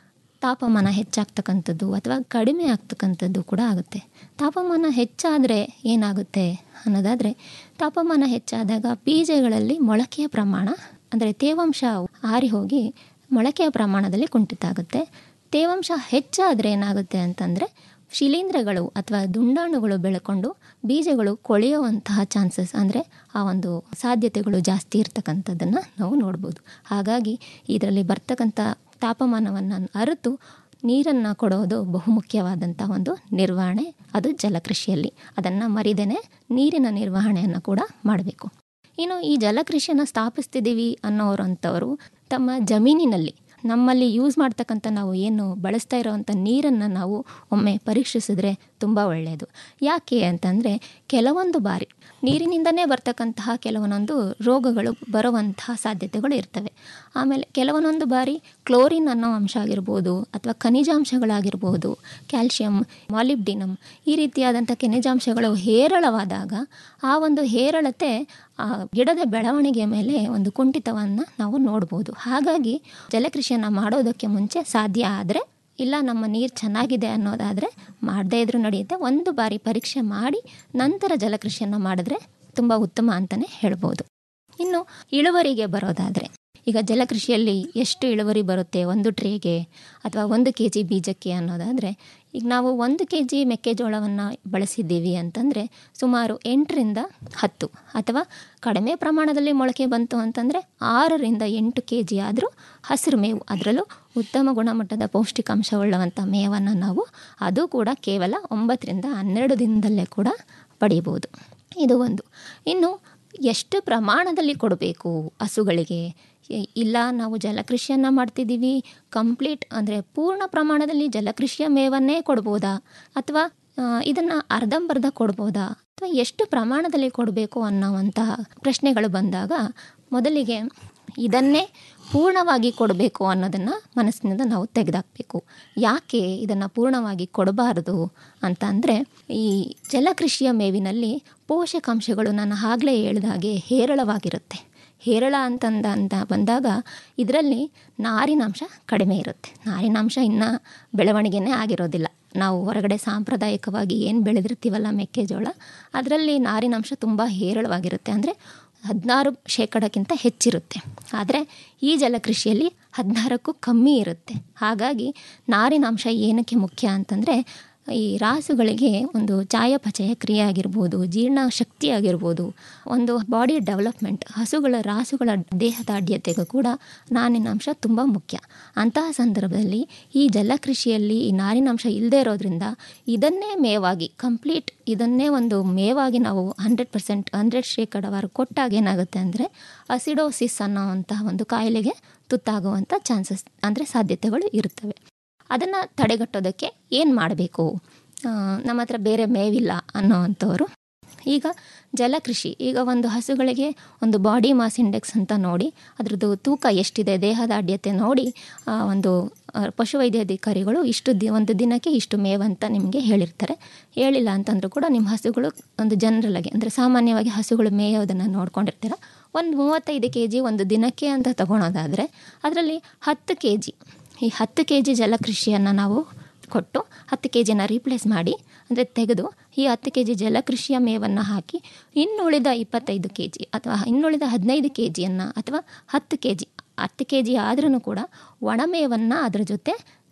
ತಾಪಮಾನ ಹೆಚ್ಚಾಗ್ತಕ್ಕಂಥದ್ದು ಅಥವಾ ಕಡಿಮೆ ಆಗ್ತಕ್ಕಂಥದ್ದು ಕೂಡ ಆಗುತ್ತೆ ತಾಪಮಾನ ಹೆಚ್ಚಾದರೆ ಏನಾಗುತ್ತೆ ಅನ್ನೋದಾದರೆ ತಾಪಮಾನ ಹೆಚ್ಚಾದಾಗ ಬೀಜಗಳಲ್ಲಿ ಮೊಳಕೆಯ ಪ್ರಮಾಣ ಅಂದರೆ ತೇವಾಂಶ ಆರಿ ಹೋಗಿ ಮೊಳಕೆಯ ಪ್ರಮಾಣದಲ್ಲಿ ಕುಂಠಿತ ಆಗುತ್ತೆ ತೇವಾಂಶ ಹೆಚ್ಚಾದರೆ ಏನಾಗುತ್ತೆ ಅಂತಂದರೆ ಶಿಲೀಂಧ್ರಗಳು ಅಥವಾ ದುಂಡಾಣುಗಳು ಬೆಳ್ಕೊಂಡು ಬೀಜಗಳು ಕೊಳೆಯುವಂತಹ ಚಾನ್ಸಸ್ ಅಂದರೆ ಆ ಒಂದು ಸಾಧ್ಯತೆಗಳು ಜಾಸ್ತಿ ಇರ್ತಕ್ಕಂಥದ್ದನ್ನು ನಾವು ನೋಡ್ಬೋದು ಹಾಗಾಗಿ ಇದರಲ್ಲಿ ಬರ್ತಕ್ಕಂಥ ತಾಪಮಾನವನ್ನು ಅರಿತು ನೀರನ್ನು ಕೊಡೋದು ಬಹುಮುಖ್ಯವಾದಂಥ ಒಂದು ನಿರ್ವಹಣೆ ಅದು ಜಲಕೃಷಿಯಲ್ಲಿ ಅದನ್ನು ಮರಿದೇನೆ ನೀರಿನ ನಿರ್ವಹಣೆಯನ್ನು ಕೂಡ ಮಾಡಬೇಕು ಇನ್ನು ಈ ಜಲಕೃಷಿಯನ್ನು ಸ್ಥಾಪಿಸ್ತಿದ್ದೀವಿ ಅನ್ನೋರಂಥವರು ತಮ್ಮ ಜಮೀನಿನಲ್ಲಿ ನಮ್ಮಲ್ಲಿ ಯೂಸ್ ಮಾಡ್ತಕ್ಕಂಥ ನಾವು ಏನು ಬಳಸ್ತಾ ಇರೋವಂಥ ನೀರನ್ನು ನಾವು ಒಮ್ಮೆ ಪರೀಕ್ಷಿಸಿದ್ರೆ ತುಂಬ ಒಳ್ಳೆಯದು ಯಾಕೆ ಅಂತಂದರೆ ಕೆಲವೊಂದು ಬಾರಿ ನೀರಿನಿಂದನೇ ಬರ್ತಕ್ಕಂತಹ ಕೆಲವೊಂದೊಂದು ರೋಗಗಳು ಬರುವಂತಹ ಸಾಧ್ಯತೆಗಳು ಇರ್ತವೆ ಆಮೇಲೆ ಕೆಲವೊಂದೊಂದು ಬಾರಿ ಕ್ಲೋರಿನ್ ಅನ್ನೋ ಅಂಶ ಆಗಿರ್ಬೋದು ಅಥವಾ ಖನಿಜಾಂಶಗಳಾಗಿರ್ಬೋದು ಕ್ಯಾಲ್ಶಿಯಂ ಮಾಲಿಬ್ಡಿನಮ್ ಈ ರೀತಿಯಾದಂಥ ಖನಿಜಾಂಶಗಳು ಹೇರಳವಾದಾಗ ಆ ಒಂದು ಹೇರಳತೆ ಆ ಗಿಡದ ಬೆಳವಣಿಗೆ ಮೇಲೆ ಒಂದು ಕುಂಠಿತವನ್ನು ನಾವು ನೋಡ್ಬೋದು ಹಾಗಾಗಿ ಜಲಕೃಷಿಯನ್ನು ಮಾಡೋದಕ್ಕೆ ಮುಂಚೆ ಸಾಧ್ಯ ಆದರೆ ಇಲ್ಲ ನಮ್ಮ ನೀರು ಚೆನ್ನಾಗಿದೆ ಅನ್ನೋದಾದರೆ ಮಾಡದೇ ಇದ್ರೂ ನಡೆಯುತ್ತೆ ಒಂದು ಬಾರಿ ಪರೀಕ್ಷೆ ಮಾಡಿ ನಂತರ ಜಲಕೃಷಿಯನ್ನು ಮಾಡಿದ್ರೆ ತುಂಬ ಉತ್ತಮ ಅಂತಲೇ ಹೇಳ್ಬೋದು ಇನ್ನು ಇಳುವರಿಗೆ ಬರೋದಾದರೆ ಈಗ ಜಲಕೃಷಿಯಲ್ಲಿ ಎಷ್ಟು ಇಳುವರಿ ಬರುತ್ತೆ ಒಂದು ಟ್ರೇಗೆ ಅಥವಾ ಒಂದು ಕೆ ಜಿ ಬೀಜಕ್ಕೆ ಅನ್ನೋದಾದರೆ ಈಗ ನಾವು ಒಂದು ಕೆ ಜಿ ಮೆಕ್ಕೆಜೋಳವನ್ನು ಬಳಸಿದ್ದೀವಿ ಅಂತಂದರೆ ಸುಮಾರು ಎಂಟರಿಂದ ಹತ್ತು ಅಥವಾ ಕಡಿಮೆ ಪ್ರಮಾಣದಲ್ಲಿ ಮೊಳಕೆ ಬಂತು ಅಂತಂದರೆ ಆರರಿಂದ ಎಂಟು ಕೆ ಜಿ ಆದರೂ ಹಸಿರು ಮೇವು ಅದರಲ್ಲೂ ಉತ್ತಮ ಗುಣಮಟ್ಟದ ಪೌಷ್ಟಿಕಾಂಶವುಳ್ಳವಂಥ ಮೇವನ್ನು ನಾವು ಅದು ಕೂಡ ಕೇವಲ ಒಂಬತ್ತರಿಂದ ಹನ್ನೆರಡು ದಿನದಲ್ಲೇ ಕೂಡ ಪಡೀಬೋದು ಇದು ಒಂದು ಇನ್ನು ಎಷ್ಟು ಪ್ರಮಾಣದಲ್ಲಿ ಕೊಡಬೇಕು ಹಸುಗಳಿಗೆ ಇಲ್ಲ ನಾವು ಜಲಕೃಷಿಯನ್ನು ಮಾಡ್ತಿದ್ದೀವಿ ಕಂಪ್ಲೀಟ್ ಅಂದರೆ ಪೂರ್ಣ ಪ್ರಮಾಣದಲ್ಲಿ ಜಲಕೃಷಿಯ ಮೇವನ್ನೇ ಕೊಡ್ಬೋದಾ ಅಥವಾ ಇದನ್ನು ಅರ್ಧಂಬರ್ಧ ಕೊಡ್ಬೋದಾ ಅಥವಾ ಎಷ್ಟು ಪ್ರಮಾಣದಲ್ಲಿ ಕೊಡಬೇಕು ಅನ್ನೋವಂತಹ ಪ್ರಶ್ನೆಗಳು ಬಂದಾಗ ಮೊದಲಿಗೆ ಇದನ್ನೇ ಪೂರ್ಣವಾಗಿ ಕೊಡಬೇಕು ಅನ್ನೋದನ್ನು ಮನಸ್ಸಿನಿಂದ ನಾವು ತೆಗೆದಾಕಬೇಕು ಯಾಕೆ ಇದನ್ನು ಪೂರ್ಣವಾಗಿ ಕೊಡಬಾರದು ಅಂತ ಅಂದರೆ ಈ ಜಲಕೃಷಿಯ ಮೇವಿನಲ್ಲಿ ಪೋಷಕಾಂಶಗಳು ನಾನು ಆಗಲೇ ಹೇಳಿದಾಗೆ ಹೇರಳವಾಗಿರುತ್ತೆ ಹೇರಳ ಅಂತಂದ ಅಂತ ಬಂದಾಗ ಇದರಲ್ಲಿ ನಾರಿನಾಂಶ ಕಡಿಮೆ ಇರುತ್ತೆ ನಾರಿನಾಂಶ ಇನ್ನೂ ಬೆಳವಣಿಗೆನೇ ಆಗಿರೋದಿಲ್ಲ ನಾವು ಹೊರಗಡೆ ಸಾಂಪ್ರದಾಯಿಕವಾಗಿ ಏನು ಬೆಳೆದಿರ್ತೀವಲ್ಲ ಮೆಕ್ಕೆಜೋಳ ಅದರಲ್ಲಿ ನಾರಿನಾಂಶ ತುಂಬ ಹೇರಳವಾಗಿರುತ್ತೆ ಅಂದರೆ ಹದಿನಾರು ಶೇಕಡಕ್ಕಿಂತ ಹೆಚ್ಚಿರುತ್ತೆ ಆದರೆ ಈ ಜಲಕೃಷಿಯಲ್ಲಿ ಹದಿನಾರಕ್ಕೂ ಕಮ್ಮಿ ಇರುತ್ತೆ ಹಾಗಾಗಿ ನಾರಿನಾಂಶ ಏನಕ್ಕೆ ಮುಖ್ಯ ಅಂತಂದರೆ ಈ ರಾಸುಗಳಿಗೆ ಒಂದು ಚಯಾಪಚಯ ಕ್ರಿಯೆ ಆಗಿರ್ಬೋದು ಜೀರ್ಣ ಶಕ್ತಿ ಆಗಿರ್ಬೋದು ಒಂದು ಬಾಡಿ ಡೆವಲಪ್ಮೆಂಟ್ ಹಸುಗಳ ರಾಸುಗಳ ದೇಹದಾಢ್ಯತೆಗೂ ಕೂಡ ನಾರಿನಾಂಶ ತುಂಬ ಮುಖ್ಯ ಅಂತಹ ಸಂದರ್ಭದಲ್ಲಿ ಈ ಜಲಕೃಷಿಯಲ್ಲಿ ಈ ನಾರಿನಾಂಶ ಇಲ್ಲದೇ ಇರೋದ್ರಿಂದ ಇದನ್ನೇ ಮೇವಾಗಿ ಕಂಪ್ಲೀಟ್ ಇದನ್ನೇ ಒಂದು ಮೇವಾಗಿ ನಾವು ಹಂಡ್ರೆಡ್ ಪರ್ಸೆಂಟ್ ಹಂಡ್ರೆಡ್ ಶೇಕಡವಾರು ಕೊಟ್ಟಾಗ ಏನಾಗುತ್ತೆ ಅಂದರೆ ಅಸಿಡೋಸಿಸ್ ಅನ್ನೋವಂತಹ ಒಂದು ಕಾಯಿಲೆಗೆ ತುತ್ತಾಗುವಂಥ ಚಾನ್ಸಸ್ ಅಂದರೆ ಸಾಧ್ಯತೆಗಳು ಇರುತ್ತವೆ ಅದನ್ನು ತಡೆಗಟ್ಟೋದಕ್ಕೆ ಏನು ಮಾಡಬೇಕು ನಮ್ಮ ಹತ್ರ ಬೇರೆ ಮೇವಿಲ್ಲ ಅನ್ನೋವಂಥವ್ರು ಈಗ ಜಲಕೃಷಿ ಈಗ ಒಂದು ಹಸುಗಳಿಗೆ ಒಂದು ಬಾಡಿ ಮಾಸ್ ಇಂಡೆಕ್ಸ್ ಅಂತ ನೋಡಿ ಅದ್ರದ್ದು ತೂಕ ಎಷ್ಟಿದೆ ದೇಹದಾಢ್ಯತೆ ನೋಡಿ ಒಂದು ಪಶುವೈದ್ಯಾಧಿಕಾರಿಗಳು ಇಷ್ಟು ದಿ ಒಂದು ದಿನಕ್ಕೆ ಇಷ್ಟು ಮೇವಂತ ನಿಮಗೆ ಹೇಳಿರ್ತಾರೆ ಹೇಳಿಲ್ಲ ಅಂತಂದರೂ ಕೂಡ ನಿಮ್ಮ ಹಸುಗಳು ಒಂದು ಜನರಲಾಗಿ ಅಂದರೆ ಸಾಮಾನ್ಯವಾಗಿ ಹಸುಗಳು ಮೇಯೋದನ್ನು ನೋಡ್ಕೊಂಡಿರ್ತೀರ ಒಂದು ಮೂವತ್ತೈದು ಕೆ ಜಿ ಒಂದು ದಿನಕ್ಕೆ ಅಂತ ತಗೊಳೋದಾದರೆ ಅದರಲ್ಲಿ ಹತ್ತು ಕೆ ಜಿ ಈ ಹತ್ತು ಕೆ ಜಿ ಜಲಕೃಷಿಯನ್ನು ನಾವು ಕೊಟ್ಟು ಹತ್ತು ಕೆ ಜಿನ ರೀಪ್ಲೇಸ್ ಮಾಡಿ ಅಂದರೆ ತೆಗೆದು ಈ ಹತ್ತು ಕೆ ಜಿ ಜಲಕೃಷಿಯ ಮೇವನ್ನು ಹಾಕಿ ಇನ್ನುಳಿದ ಇಪ್ಪತ್ತೈದು ಕೆ ಜಿ ಅಥವಾ ಇನ್ನುಳಿದ ಹದಿನೈದು ಕೆ ಜಿಯನ್ನು ಅಥವಾ ಹತ್ತು ಕೆ ಜಿ ಹತ್ತು ಕೆ ಜಿ ಆದ್ರೂ ಕೂಡ ಒಣಮೇವನ್ನು ಅದರ ಜೊತೆ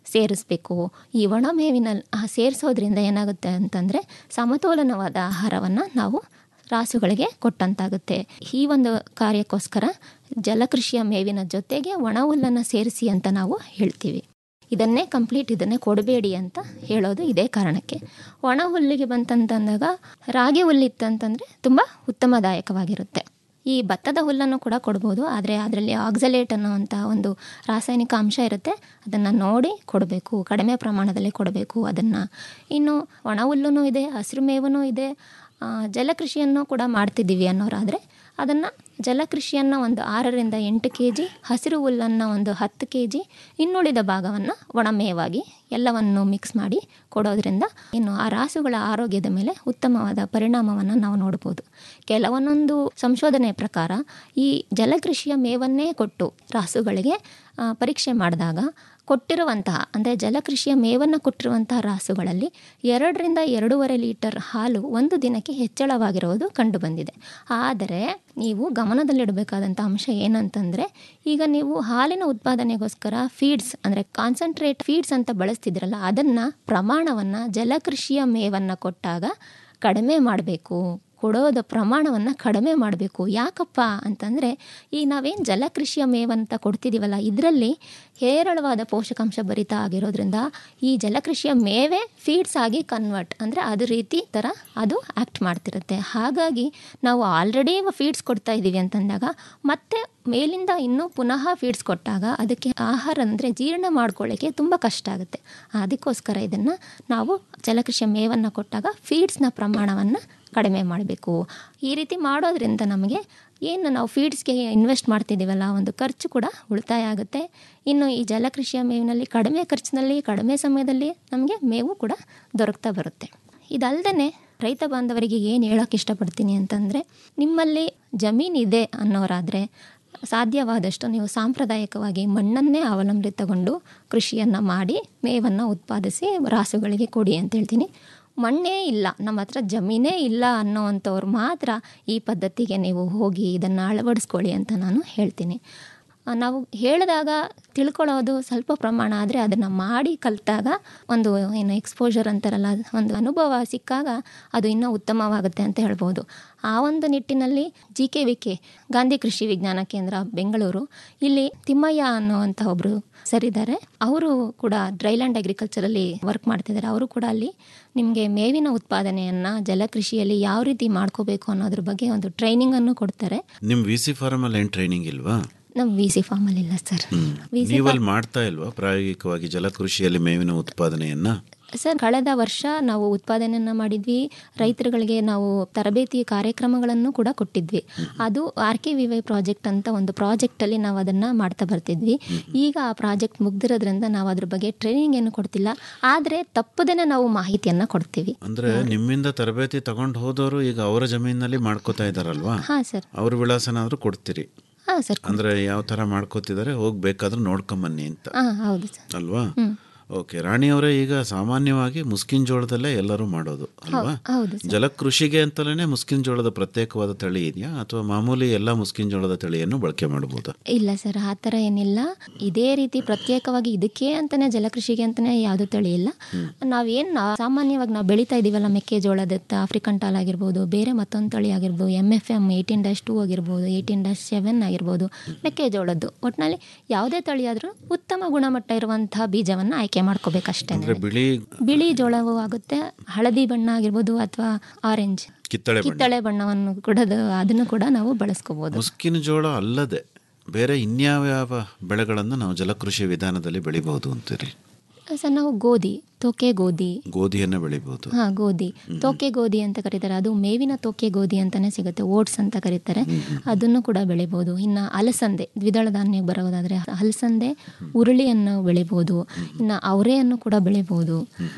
ಸೇರಿಸ್ಬೇಕು ಈ ಒಣಮೇವಿನ ಸೇರಿಸೋದ್ರಿಂದ ಏನಾಗುತ್ತೆ ಅಂತಂದರೆ ಸಮತೋಲನವಾದ ಆಹಾರವನ್ನು ನಾವು ರಾಸುಗಳಿಗೆ ಕೊಟ್ಟಂತಾಗುತ್ತೆ ಈ ಒಂದು ಕಾರ್ಯಕ್ಕೋಸ್ಕರ ಜಲಕೃಷಿಯ ಮೇವಿನ ಜೊತೆಗೆ ಒಣ ಹುಲ್ಲನ್ನು ಸೇರಿಸಿ ಅಂತ ನಾವು ಹೇಳ್ತೀವಿ ಇದನ್ನೇ ಕಂಪ್ಲೀಟ್ ಇದನ್ನೇ ಕೊಡಬೇಡಿ ಅಂತ ಹೇಳೋದು ಇದೇ ಕಾರಣಕ್ಕೆ ಒಣ ಹುಲ್ಲಿಗೆ ಬಂತಂತಂದಾಗ ರಾಗಿ ಹುಲ್ಲಿತ್ತಂತಂದರೆ ತುಂಬ ಉತ್ತಮದಾಯಕವಾಗಿರುತ್ತೆ ಈ ಭತ್ತದ ಹುಲ್ಲನ್ನು ಕೂಡ ಕೊಡ್ಬೋದು ಆದರೆ ಅದರಲ್ಲಿ ಆಕ್ಸಲೇಟ್ ಅನ್ನುವಂಥ ಒಂದು ರಾಸಾಯನಿಕ ಅಂಶ ಇರುತ್ತೆ ಅದನ್ನು ನೋಡಿ ಕೊಡಬೇಕು ಕಡಿಮೆ ಪ್ರಮಾಣದಲ್ಲಿ ಕೊಡಬೇಕು ಅದನ್ನು ಇನ್ನು ಒಣ ಹುಲ್ಲೂ ಇದೆ ಹಸಿರು ಮೇವೂ ಇದೆ ಆ, ಜಲಕೃಷಿಯನ್ನು ಕೂಡ ಮಾಡ್ತಿದ್ದೀವಿ ಅನ್ನೋರಾದರೆ ಅದನ್ನು ಜಲಕೃಷಿಯನ್ನು ಒಂದು ಆರರಿಂದ ಎಂಟು ಕೆ ಜಿ ಹಸಿರು ಹುಲ್ಲನ್ನು ಒಂದು ಹತ್ತು ಕೆ ಜಿ ಇನ್ನುಳಿದ ಭಾಗವನ್ನು ಒಣಮೇವಾಗಿ ಎಲ್ಲವನ್ನು ಮಿಕ್ಸ್ ಮಾಡಿ ಕೊಡೋದ್ರಿಂದ ಇನ್ನು ಆ ರಾಸುಗಳ ಆರೋಗ್ಯದ ಮೇಲೆ ಉತ್ತಮವಾದ ಪರಿಣಾಮವನ್ನು ನಾವು ನೋಡ್ಬೋದು ಕೆಲವೊಂದೊಂದು ಸಂಶೋಧನೆ ಪ್ರಕಾರ ಈ ಜಲಕೃಷಿಯ ಮೇವನ್ನೇ ಕೊಟ್ಟು ರಾಸುಗಳಿಗೆ ಆ, ಪರೀಕ್ಷೆ ಮಾಡಿದಾಗ ಕೊಟ್ಟಿರುವಂತಹ ಅಂದರೆ ಜಲಕೃಷಿಯ ಮೇವನ್ನು ಕೊಟ್ಟಿರುವಂತಹ ರಾಸುಗಳಲ್ಲಿ ಎರಡರಿಂದ ಎರಡೂವರೆ ಲೀಟರ್ ಹಾಲು ಒಂದು ದಿನಕ್ಕೆ ಹೆಚ್ಚಳವಾಗಿರುವುದು ಕಂಡುಬಂದಿದೆ ಆದರೆ ನೀವು ಗಮನದಲ್ಲಿಡಬೇಕಾದಂಥ ಅಂಶ ಏನಂತಂದರೆ ಈಗ ನೀವು ಹಾಲಿನ ಉತ್ಪಾದನೆಗೋಸ್ಕರ ಫೀಡ್ಸ್ ಅಂದರೆ ಕಾನ್ಸಂಟ್ರೇಟ್ ಫೀಡ್ಸ್ ಅಂತ ಬಳಸ್ತಿದ್ರಲ್ಲ ಅದನ್ನು ಪ್ರಮಾಣವನ್ನು ಜಲಕೃಷಿಯ ಮೇವನ್ನು ಕೊಟ್ಟಾಗ ಕಡಿಮೆ ಮಾಡಬೇಕು ಕೊಡೋದ ಪ್ರಮಾಣವನ್ನು ಕಡಿಮೆ ಮಾಡಬೇಕು ಯಾಕಪ್ಪ ಅಂತಂದರೆ ಈ ನಾವೇನು ಜಲಕೃಷಿಯ ಮೇವಂತ ಕೊಡ್ತಿದ್ದೀವಲ್ಲ ಇದರಲ್ಲಿ ಹೇರಳವಾದ ಪೋಷಕಾಂಶ ಭರಿತ ಆಗಿರೋದ್ರಿಂದ ಈ ಜಲಕೃಷಿಯ ಮೇವೇ ಫೀಡ್ಸ್ ಆಗಿ ಕನ್ವರ್ಟ್ ಅಂದರೆ ಅದು ರೀತಿ ಥರ ಅದು ಆ್ಯಕ್ಟ್ ಮಾಡ್ತಿರುತ್ತೆ ಹಾಗಾಗಿ ನಾವು ಆಲ್ರೆಡಿ ಫೀಡ್ಸ್ ಕೊಡ್ತಾ ಇದ್ದೀವಿ ಅಂತಂದಾಗ ಮತ್ತೆ ಮೇಲಿಂದ ಇನ್ನೂ ಪುನಃ ಫೀಡ್ಸ್ ಕೊಟ್ಟಾಗ ಅದಕ್ಕೆ ಆಹಾರ ಅಂದರೆ ಜೀರ್ಣ ಮಾಡ್ಕೊಳ್ಳೋಕ್ಕೆ ತುಂಬ ಕಷ್ಟ ಆಗುತ್ತೆ ಅದಕ್ಕೋಸ್ಕರ ಇದನ್ನು ನಾವು ಜಲಕೃಷಿಯ ಮೇವನ್ನು ಕೊಟ್ಟಾಗ ಫೀಡ್ಸ್ನ ಪ್ರಮಾಣವನ್ನು ಕಡಿಮೆ ಮಾಡಬೇಕು ಈ ರೀತಿ ಮಾಡೋದ್ರಿಂದ ನಮಗೆ ಏನು ನಾವು ಫೀಡ್ಸ್ಗೆ ಇನ್ವೆಸ್ಟ್ ಮಾಡ್ತಿದ್ದೀವಲ್ಲ ಒಂದು ಖರ್ಚು ಕೂಡ ಉಳಿತಾಯ ಆಗುತ್ತೆ ಇನ್ನು ಈ ಜಲಕೃಷಿಯ ಮೇವಿನಲ್ಲಿ ಕಡಿಮೆ ಖರ್ಚಿನಲ್ಲಿ ಕಡಿಮೆ ಸಮಯದಲ್ಲಿ ನಮಗೆ ಮೇವು ಕೂಡ ದೊರಕ್ತಾ ಬರುತ್ತೆ ಇದಲ್ಲದೆ ರೈತ ಬಾಂಧವರಿಗೆ ಏನು ಹೇಳೋಕ್ಕೆ ಇಷ್ಟಪಡ್ತೀನಿ ಅಂತಂದರೆ ನಿಮ್ಮಲ್ಲಿ ಜಮೀನಿದೆ ಅನ್ನೋರಾದರೆ ಸಾಧ್ಯವಾದಷ್ಟು ನೀವು ಸಾಂಪ್ರದಾಯಿಕವಾಗಿ ಮಣ್ಣನ್ನೇ ಅವಲಂಬಿತಗೊಂಡು ಕೃಷಿಯನ್ನು ಮಾಡಿ ಮೇವನ್ನು ಉತ್ಪಾದಿಸಿ ರಾಸುಗಳಿಗೆ ಕೊಡಿ ಅಂತ ಹೇಳ್ತೀನಿ ಮಣ್ಣೇ ಇಲ್ಲ ನಮ್ಮ ಹತ್ರ ಜಮೀನೇ ಇಲ್ಲ ಅನ್ನೋವಂಥವ್ರು ಮಾತ್ರ ಈ ಪದ್ಧತಿಗೆ ನೀವು ಹೋಗಿ ಇದನ್ನು ಅಳವಡಿಸ್ಕೊಳ್ಳಿ ಅಂತ ನಾನು ಹೇಳ್ತೀನಿ ಆ, ನಾವು ಹೇಳಿದಾಗ ತಿಳ್ಕೊಳ್ಳೋದು ಸ್ವಲ್ಪ ಪ್ರಮಾಣ ಆದರೆ ಅದನ್ನು ಮಾಡಿ ಕಲಿತಾಗ ಒಂದು ಏನು ಎಕ್ಸ್ಪೋಜರ್ ಅಂತಾರಲ್ಲ ಒಂದು ಅನುಭವ ಸಿಕ್ಕಾಗ ಅದು ಇನ್ನೂ ಉತ್ತಮವಾಗುತ್ತೆ ಅಂತ ಹೇಳ್ಬೋದು ಆ ಒಂದು ನಿಟ್ಟಿನಲ್ಲಿ G K V K Gandhi Krishi Vigyan ಕೇಂದ್ರ ಬೆಂಗಳೂರು ಇಲ್ಲಿ ತಿಮ್ಮಯ್ಯ ಅನ್ನುವಂಥ ಒಬ್ಬರು ಸರಿದ್ದಾರೆ ಅವರು ಕೂಡ ಡ್ರೈಲ್ಯಾಂಡ್ ಅಗ್ರಿಕಲ್ಚರಲ್ಲಿ ವರ್ಕ್ ಮಾಡ್ತಿದ್ದಾರೆ ಅವರು ಕೂಡ ಅಲ್ಲಿ ನಿಮಗೆ ಮೇವಿನ ಉತ್ಪಾದನೆಯನ್ನು ಜಲಕೃಷಿಯಲ್ಲಿ ಯಾವ ರೀತಿ ಮಾಡ್ಕೋಬೇಕು ಅನ್ನೋದ್ರ ಬಗ್ಗೆ ಒಂದು ಟ್ರೈನಿಂಗನ್ನು ಕೊಡ್ತಾರೆ ನಿಮ್ ವಿ ಸಿ ಫಾರಮ್ ಅಲ್ಲಿ ಏನ್ ಟ್ರೈನಿಂಗ್ ಇಲ್ವಾ ನಮ್ಮ ವಿ ಸಿ ಫಾರ್ಮಲ್ಲಿ ಇಲ್ಲ ಸರ್ ವಿ ಸಿ ನೀವಲ್ಲಿ ಮಾಡ್ತಾ ಇಲ್ವಾ ಪ್ರಾಯೋಗಿಕವಾಗಿ ಜಲಕೃಷಿಯಲ್ಲಿ ಮೇವಿನ ಉತ್ಪಾದನೆಯನ್ನ ಸರ್ ಕಳೆದ ವರ್ಷ ನಾವು ಉತ್ಪಾದನೆಯನ್ನು ಮಾಡಿದ್ವಿ ರೈತರುಗಳಿಗೆ ನಾವು ತರಬೇತಿ ಕಾರ್ಯಕ್ರಮಗಳನ್ನು ಕೂಡ ಕೊಟ್ಟಿದ್ವಿ ಅದು R K V Y project ಅಂತ ಒಂದು ಪ್ರಾಜೆಕ್ಟಲ್ಲಿ ನಾವು ಅದನ್ನು ಮಾಡ್ತಾ ಬರ್ತಿದ್ವಿ ಈಗ ಆ ಪ್ರಾಜೆಕ್ಟ್ ಮುಗ್ದಿರೋದ್ರಿಂದ ನಾವು ಅದ್ರ ಬಗ್ಗೆ ಟ್ರೈನಿಂಗ್ ಏನು ಕೊಡ್ತಿಲ್ಲ ಆದರೆ ತಪ್ಪದೇನೆ ನಾವು ಮಾಹಿತಿಯನ್ನು ಕೊಡ್ತೀವಿ ಅಂದ್ರೆ ನಿಮ್ಮಿಂದ ತರಬೇತಿ ತಗೊಂಡು ಹೋದವರು ಈಗ ಅವರ ಜಮೀನಲ್ಲಿ ಮಾಡ್ಕೋತಾ ಇದಾರಲ್ವಾ ಹಾಂ ಸರ್ ಅವ್ರ ವಿಳಾಸನಾದ್ರೂ ಕೊಡ್ತೀರಿ ಹಾಂ ಸರ್ ಅಂದ್ರೆ ಯಾವ ತರ ಮಾಡ್ಕೋತಿದ್ದಾರೆ ಹೋಗ್ಬೇಕಾದ್ರೂ ನೋಡ್ಕೊಂಬನ್ನಿ ಅಂತ ಹಾಂ ಹೌದು ಸರ್ ಅಲ್ವಾ ಹ್ಮ್. ಓಕೆ ರಾಣಿ ಅವರೇ ಈಗ ಸಾಮಾನ್ಯವಾಗಿ ಮುಸ್ಕಿನ್ ಜೋಳದಲ್ಲೇ ಎಲ್ಲರೂ ಮಾಡೋದು ಅಲ್ವಾ ಹೌದು ಸರ್ ಜಲಕೃಷಿಗೆ ಅಂತಲೇ ಮುಸ್ಕಿನ್ ಜೋಳದ ಪ್ರತ್ಯೇಕವಾದ ತಳಿ ಇದೆಯಾ ಅಥವಾ ಮಾಮೂಲಿ ಎಲ್ಲ ಮುಸ್ಕಿನ್ ಜೋಳದ ತಳಿಯನ್ನು ಬಳಕೆ ಮಾಡಬಹುದಾ ಇಲ್ಲ ಸರ್ ಆ ಥರ ಏನಿಲ್ಲ ಇದೇ ರೀತಿ ಪ್ರತ್ಯೇಕವಾಗಿ ಇದಕ್ಕೆ ಅಂತಾನೆ ಜಲಕೃಷಿಗೆ ಅಂತಾನೆ ಯಾವುದು ತಳಿ ಇಲ್ಲ ನಾವೇನು ಸಾಮಾನ್ಯವಾಗಿ ನಾವು ಬೆಳೀತಾ ಇದೀವಲ್ಲ ಮೆಕ್ಕೆಜೋಳದ ಆಫ್ರಿಕನ್ ಟಾಲ್ ಆಗಿರ್ಬೋದು ಬೇರೆ ಮತ್ತೊಂದು ತಳಿ ಆಗಿರ್ಬೋದು M F M eighteen dash two ಆಗಿರ್ಬೋದು ಏಯ್ಟೀನ್ ಡ್ಯಾಶ್ ಸೆವೆನ್ ಆಗಿರ್ಬೋದು ಮೆಕ್ಕೆಜೋಳದ್ದು ಒಟ್ಟಿನಲ್ಲಿ ಯಾವುದೇ ತಳಿ ಆದರೂ ಉತ್ತಮ ಗುಣಮಟ್ಟ ಇರುವಂತಹ ಬೀಜವನ್ನು ಆಯ್ಕೆ ಮಾಡ್ಕೋಬೇಕಷ್ಟೇ ಅಂದ್ರೆ ಬಿಳಿ ಬಿಳಿ ಜೋಳವೂ ಆಗುತ್ತೆ ಹಳದಿ ಬಣ್ಣ ಆಗಿರ್ಬೋದು ಅಥವಾ ಆರೆಂಜ್ ಕಿತ್ತಳೆ ಬಣ್ಣ ಕಿತ್ತಳೆ ಬಣ್ಣವನ್ನು ಕೂಡ ಅದನ್ನು ಕೂಡ ನಾವು ಬಳಸ್ಕೋಬಹುದು ಮುಸ್ಕಿನ ಜೋಳ ಅಲ್ಲದೆ ಬೇರೆ ಇನ್ಯಾವ್ಯಾವ ಬೆಳೆಗಳನ್ನು ನಾವು ಜಲಕೃಷಿ ವಿಧಾನದಲ್ಲಿ ಬೆಳಿಬಹುದು ಅಂತೀರಿ ಸರ್ ನಾವು ಗೋಧಿ ತೊಕೆ ಗೋಧಿ ಗೋಧಿಯನ್ನ ಬೆಳಿಬಹುದು ಹಾ ಗೋಧಿ ತೊಕೆ ಗೋಧಿ ಅಂತ ಕರೀತಾರೆ ಅದು ಮೇವಿನ ತೊಕೆ ಗೋಧಿ ಅಂತಾನೆ ಸಿಗುತ್ತೆ ಓಟ್ಸ್ ಅಂತ ಕರೀತಾರೆ ಅದನ್ನು ಕೂಡ ಬೆಳಿಬೋದು ಇನ್ನು ಅಲಸಂದೆ ದ್ವಿದಳ ಧಾನ್ಯ ಬರೋದಾದ್ರೆ ಅಲಸಂದೆ ಉರುಳಿಯನ್ನು ಬೆಳಿಬೋದು ಇನ್ನು ಅವರೆಯನ್ನು ಕೂಡ ಬೆಳಿಬೋದು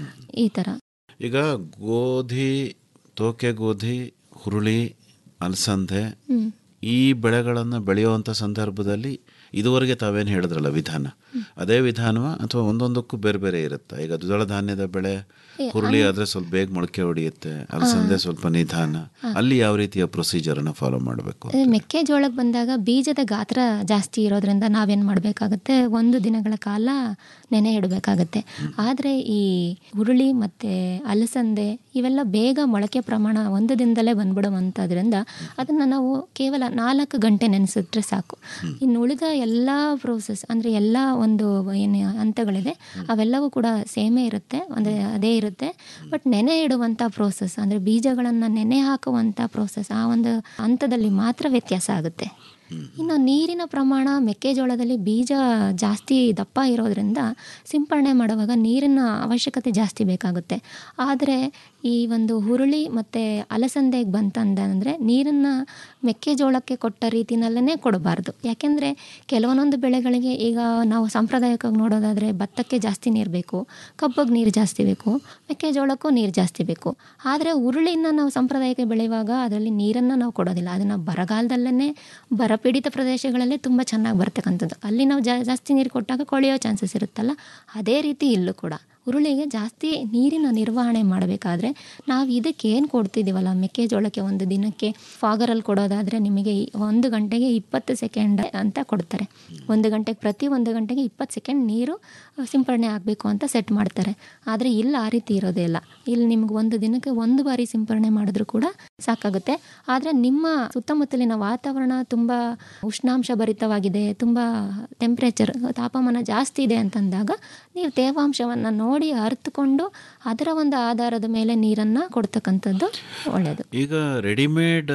ಈ ಥರ ಈಗ ಗೋಧಿ ತೋಕೆ ಗೋಧಿ ಹುರುಳಿ ಅಲಸಂದೆ ಹ್ಮ್. ಈ ಬೆಳೆಗಳನ್ನು ಬೆಳೆಯುವಂಥ ಸಂದರ್ಭದಲ್ಲಿ ಇದುವರೆಗೆ ತಾವೇನು ಹೇಳಿದ್ರಲ್ಲ ವಿಧಾನ ಅದೇ ವಿಧಾನವ ಅಥವಾ ಒಂದೊಂದಕ್ಕೂ ಬೇರೆ ಬೇರೆ ಇರುತ್ತಾ ಈಗ ದ್ವಿದಳ ಧಾನ್ಯದ ಬೆಳೆ ಏ, ಹುರುಳಿ ಆದ್ರೆ ಸ್ವಲ್ಪ ಬೇಗ ಮೊಳಕೆ ಹೊಡೆಯುತ್ತೆ ಅಲಸಂದೆ ಸ್ವಲ್ಪ ನಿಧಾನ ಅಲ್ಲಿ ಯಾವ ರೀತಿಯ ಪ್ರೊಸೀಜರನ್ನು ಫಾಲೋ ಮಾಡಬೇಕು ಅದೇ ಮೆಕ್ಕೆಜೋಳಕ್ಕೆ ಬಂದಾಗ ಬೀಜದ ಗಾತ್ರ ಜಾಸ್ತಿ ಇರೋದ್ರಿಂದ ನಾವೇನು ಮಾಡಬೇಕಾಗುತ್ತೆ ಒಂದು ದಿನಗಳ ಕಾಲ ನೆನೆ ಇಡಬೇಕಾಗತ್ತೆ ಆದರೆ ಈ ಹುರುಳಿ ಮತ್ತು ಅಲಸಂದೆ ಇವೆಲ್ಲ ಬೇಗ ಮೊಳಕೆ ಪ್ರಮಾಣ ಒಂದು ದಿನದಲ್ಲೇ ಬಂದ್ಬಿಡುವಂಥದ್ರಿಂದ ಅದನ್ನು ನಾವು ಕೇವಲ ನಾಲ್ಕು ಗಂಟೆ ನೆನೆಸಿಟ್ರೆ ಸಾಕು ಇನ್ನು ಉಳಿದ ಎಲ್ಲ ಪ್ರೋಸೆಸ್ ಅಂದರೆ ಎಲ್ಲ ಒಂದು ಏನು ಹಂತಗಳಿದೆ ಅವೆಲ್ಲವೂ ಕೂಡ ಸೇಮೇ ಇರುತ್ತೆ ಅಂದರೆ ಅದೇ ಇರುತ್ತೆ ಬಟ್ ನೆನೆ ಇಡುವಂಥ ಪ್ರೋಸೆಸ್ ಅಂದರೆ ಬೀಜಗಳನ್ನು ನೆನೆ ಹಾಕುವಂಥ ಪ್ರೋಸೆಸ್ ಆ ಒಂದು ಹಂತದಲ್ಲಿ ಮಾತ್ರ ವ್ಯತ್ಯಾಸ ಆಗುತ್ತೆ ಇನ್ನು ನೀರಿನ ಪ್ರಮಾಣ ಮೆಕ್ಕೆಜೋಳದಲ್ಲಿ ಬೀಜ ಜಾಸ್ತಿ ದಪ್ಪ ಇರೋದ್ರಿಂದ ಸಿಂಪರಣೆ ಮಾಡುವಾಗ ನೀರಿನ ಅವಶ್ಯಕತೆ ಜಾಸ್ತಿ ಬೇಕಾಗುತ್ತೆ ಆದರೆ ಈ ಒಂದು ಹುರುಳಿ ಮತ್ತು ಅಲಸಂದೆಗೆ ಬಂತಂದರೆ ನೀರನ್ನು ಮೆಕ್ಕೆಜೋಳಕ್ಕೆ ಕೊಟ್ಟ ರೀತಿನಲ್ಲೇ ಕೊಡಬಾರ್ದು ಯಾಕೆಂದರೆ ಕೆಲವೊಂದೊಂದು ಬೆಳೆಗಳಿಗೆ ಈಗ ನಾವು ಸಾಂಪ್ರದಾಯಿಕವಾಗಿ ನೋಡೋದಾದರೆ ಭತ್ತಕ್ಕೆ ಜಾಸ್ತಿ ನೀರು ಬೇಕು ಕಬ್ಬಿಗೆ ನೀರು ಜಾಸ್ತಿ ಬೇಕು ಮೆಕ್ಕೆಜೋಳಕ್ಕೂ ನೀರು ಜಾಸ್ತಿ ಬೇಕು ಆದರೆ ಹುರುಳಿನ ನಾವು ಸಾಂಪ್ರದಾಯಿಕ ಬೆಳೆಯುವಾಗ ಅದರಲ್ಲಿ ನೀರನ್ನು ನಾವು ಕೊಡೋದಿಲ್ಲ ಅದನ್ನು ಬರಗಾಲದಲ್ಲೇ ಬರಪೀಡಿತ ಪ್ರದೇಶಗಳಲ್ಲೇ ತುಂಬ ಚೆನ್ನಾಗಿ ಬರ್ತಕ್ಕಂಥದ್ದು ಅಲ್ಲಿ ನಾವು ಜಾ ಜಾಸ್ತಿ ನೀರು ಕೊಟ್ಟಾಗ ಕೊಳೆಯೋ ಚಾನ್ಸಸ್ ಇರುತ್ತಲ್ಲ ಅದೇ ರೀತಿ ಇಲ್ಲೂ ಕೂಡ ಹುರುಳಿಗೆ ಜಾಸ್ತಿ ನೀರಿನ ನಿರ್ವಹಣೆ ಮಾಡಬೇಕಾದ್ರೆ ನಾವು ಇದಕ್ಕೆ ಏನು ಕೊಡ್ತಿದ್ದೀವಲ್ಲ ಮೆಕ್ಕೆಜೋಳಕ್ಕೆ ಒಂದು ದಿನಕ್ಕೆ ಫಾಗರಲ್ಲಿ ಕೊಡೋದಾದರೆ ನಿಮಗೆ ಈ ಒಂದು ಗಂಟೆಗೆ ಇಪ್ಪತ್ತು ಸೆಕೆಂಡ್ ಅಂತ ಕೊಡ್ತಾರೆ ಒಂದು ಗಂಟೆಗೆ ಪ್ರತಿ ಒಂದು ಗಂಟೆಗೆ ಇಪ್ಪತ್ತು ಸೆಕೆಂಡ್ ನೀರು ಆ, ಸಿಂಪರಣೆ ಆಗಬೇಕು ಅಂತ ಸೆಟ್ ಮಾಡ್ತಾರೆ ಆದರೆ ಇಲ್ಲಿ ಆ ರೀತಿ ಇರೋದೇ ಇಲ್ಲ ಇಲ್ಲಿ ನಿಮ್ಗೆ ಒಂದು ದಿನಕ್ಕೆ ಒಂದು ಬಾರಿ ಸಿಂಪರಣೆ ಮಾಡಿದ್ರು ಕೂಡ ಸಾಕಾಗುತ್ತೆ ಆದರೆ ನಿಮ್ಮ ಸುತ್ತಮುತ್ತಲಿನ ವಾತಾವರಣ ತುಂಬ ಉಷ್ಣಾಂಶ ಭರಿತವಾಗಿದೆ ತುಂಬ ಟೆಂಪ್ರೇಚರ್ ತಾಪಮಾನ ಜಾಸ್ತಿ ಇದೆ ಅಂತಂದಾಗ ನೀವು ತೇವಾಂಶವನ್ನು ನೋಡಿ ಅರಿತುಕೊಂಡು ಅದರ ಒಂದು ಆಧಾರದ ಮೇಲೆ ನೀರನ್ನು ಕೊಡ್ತಕ್ಕಂಥದ್ದು ಒಳ್ಳೆಯದು ಈಗ ರೆಡಿಮೇಡ್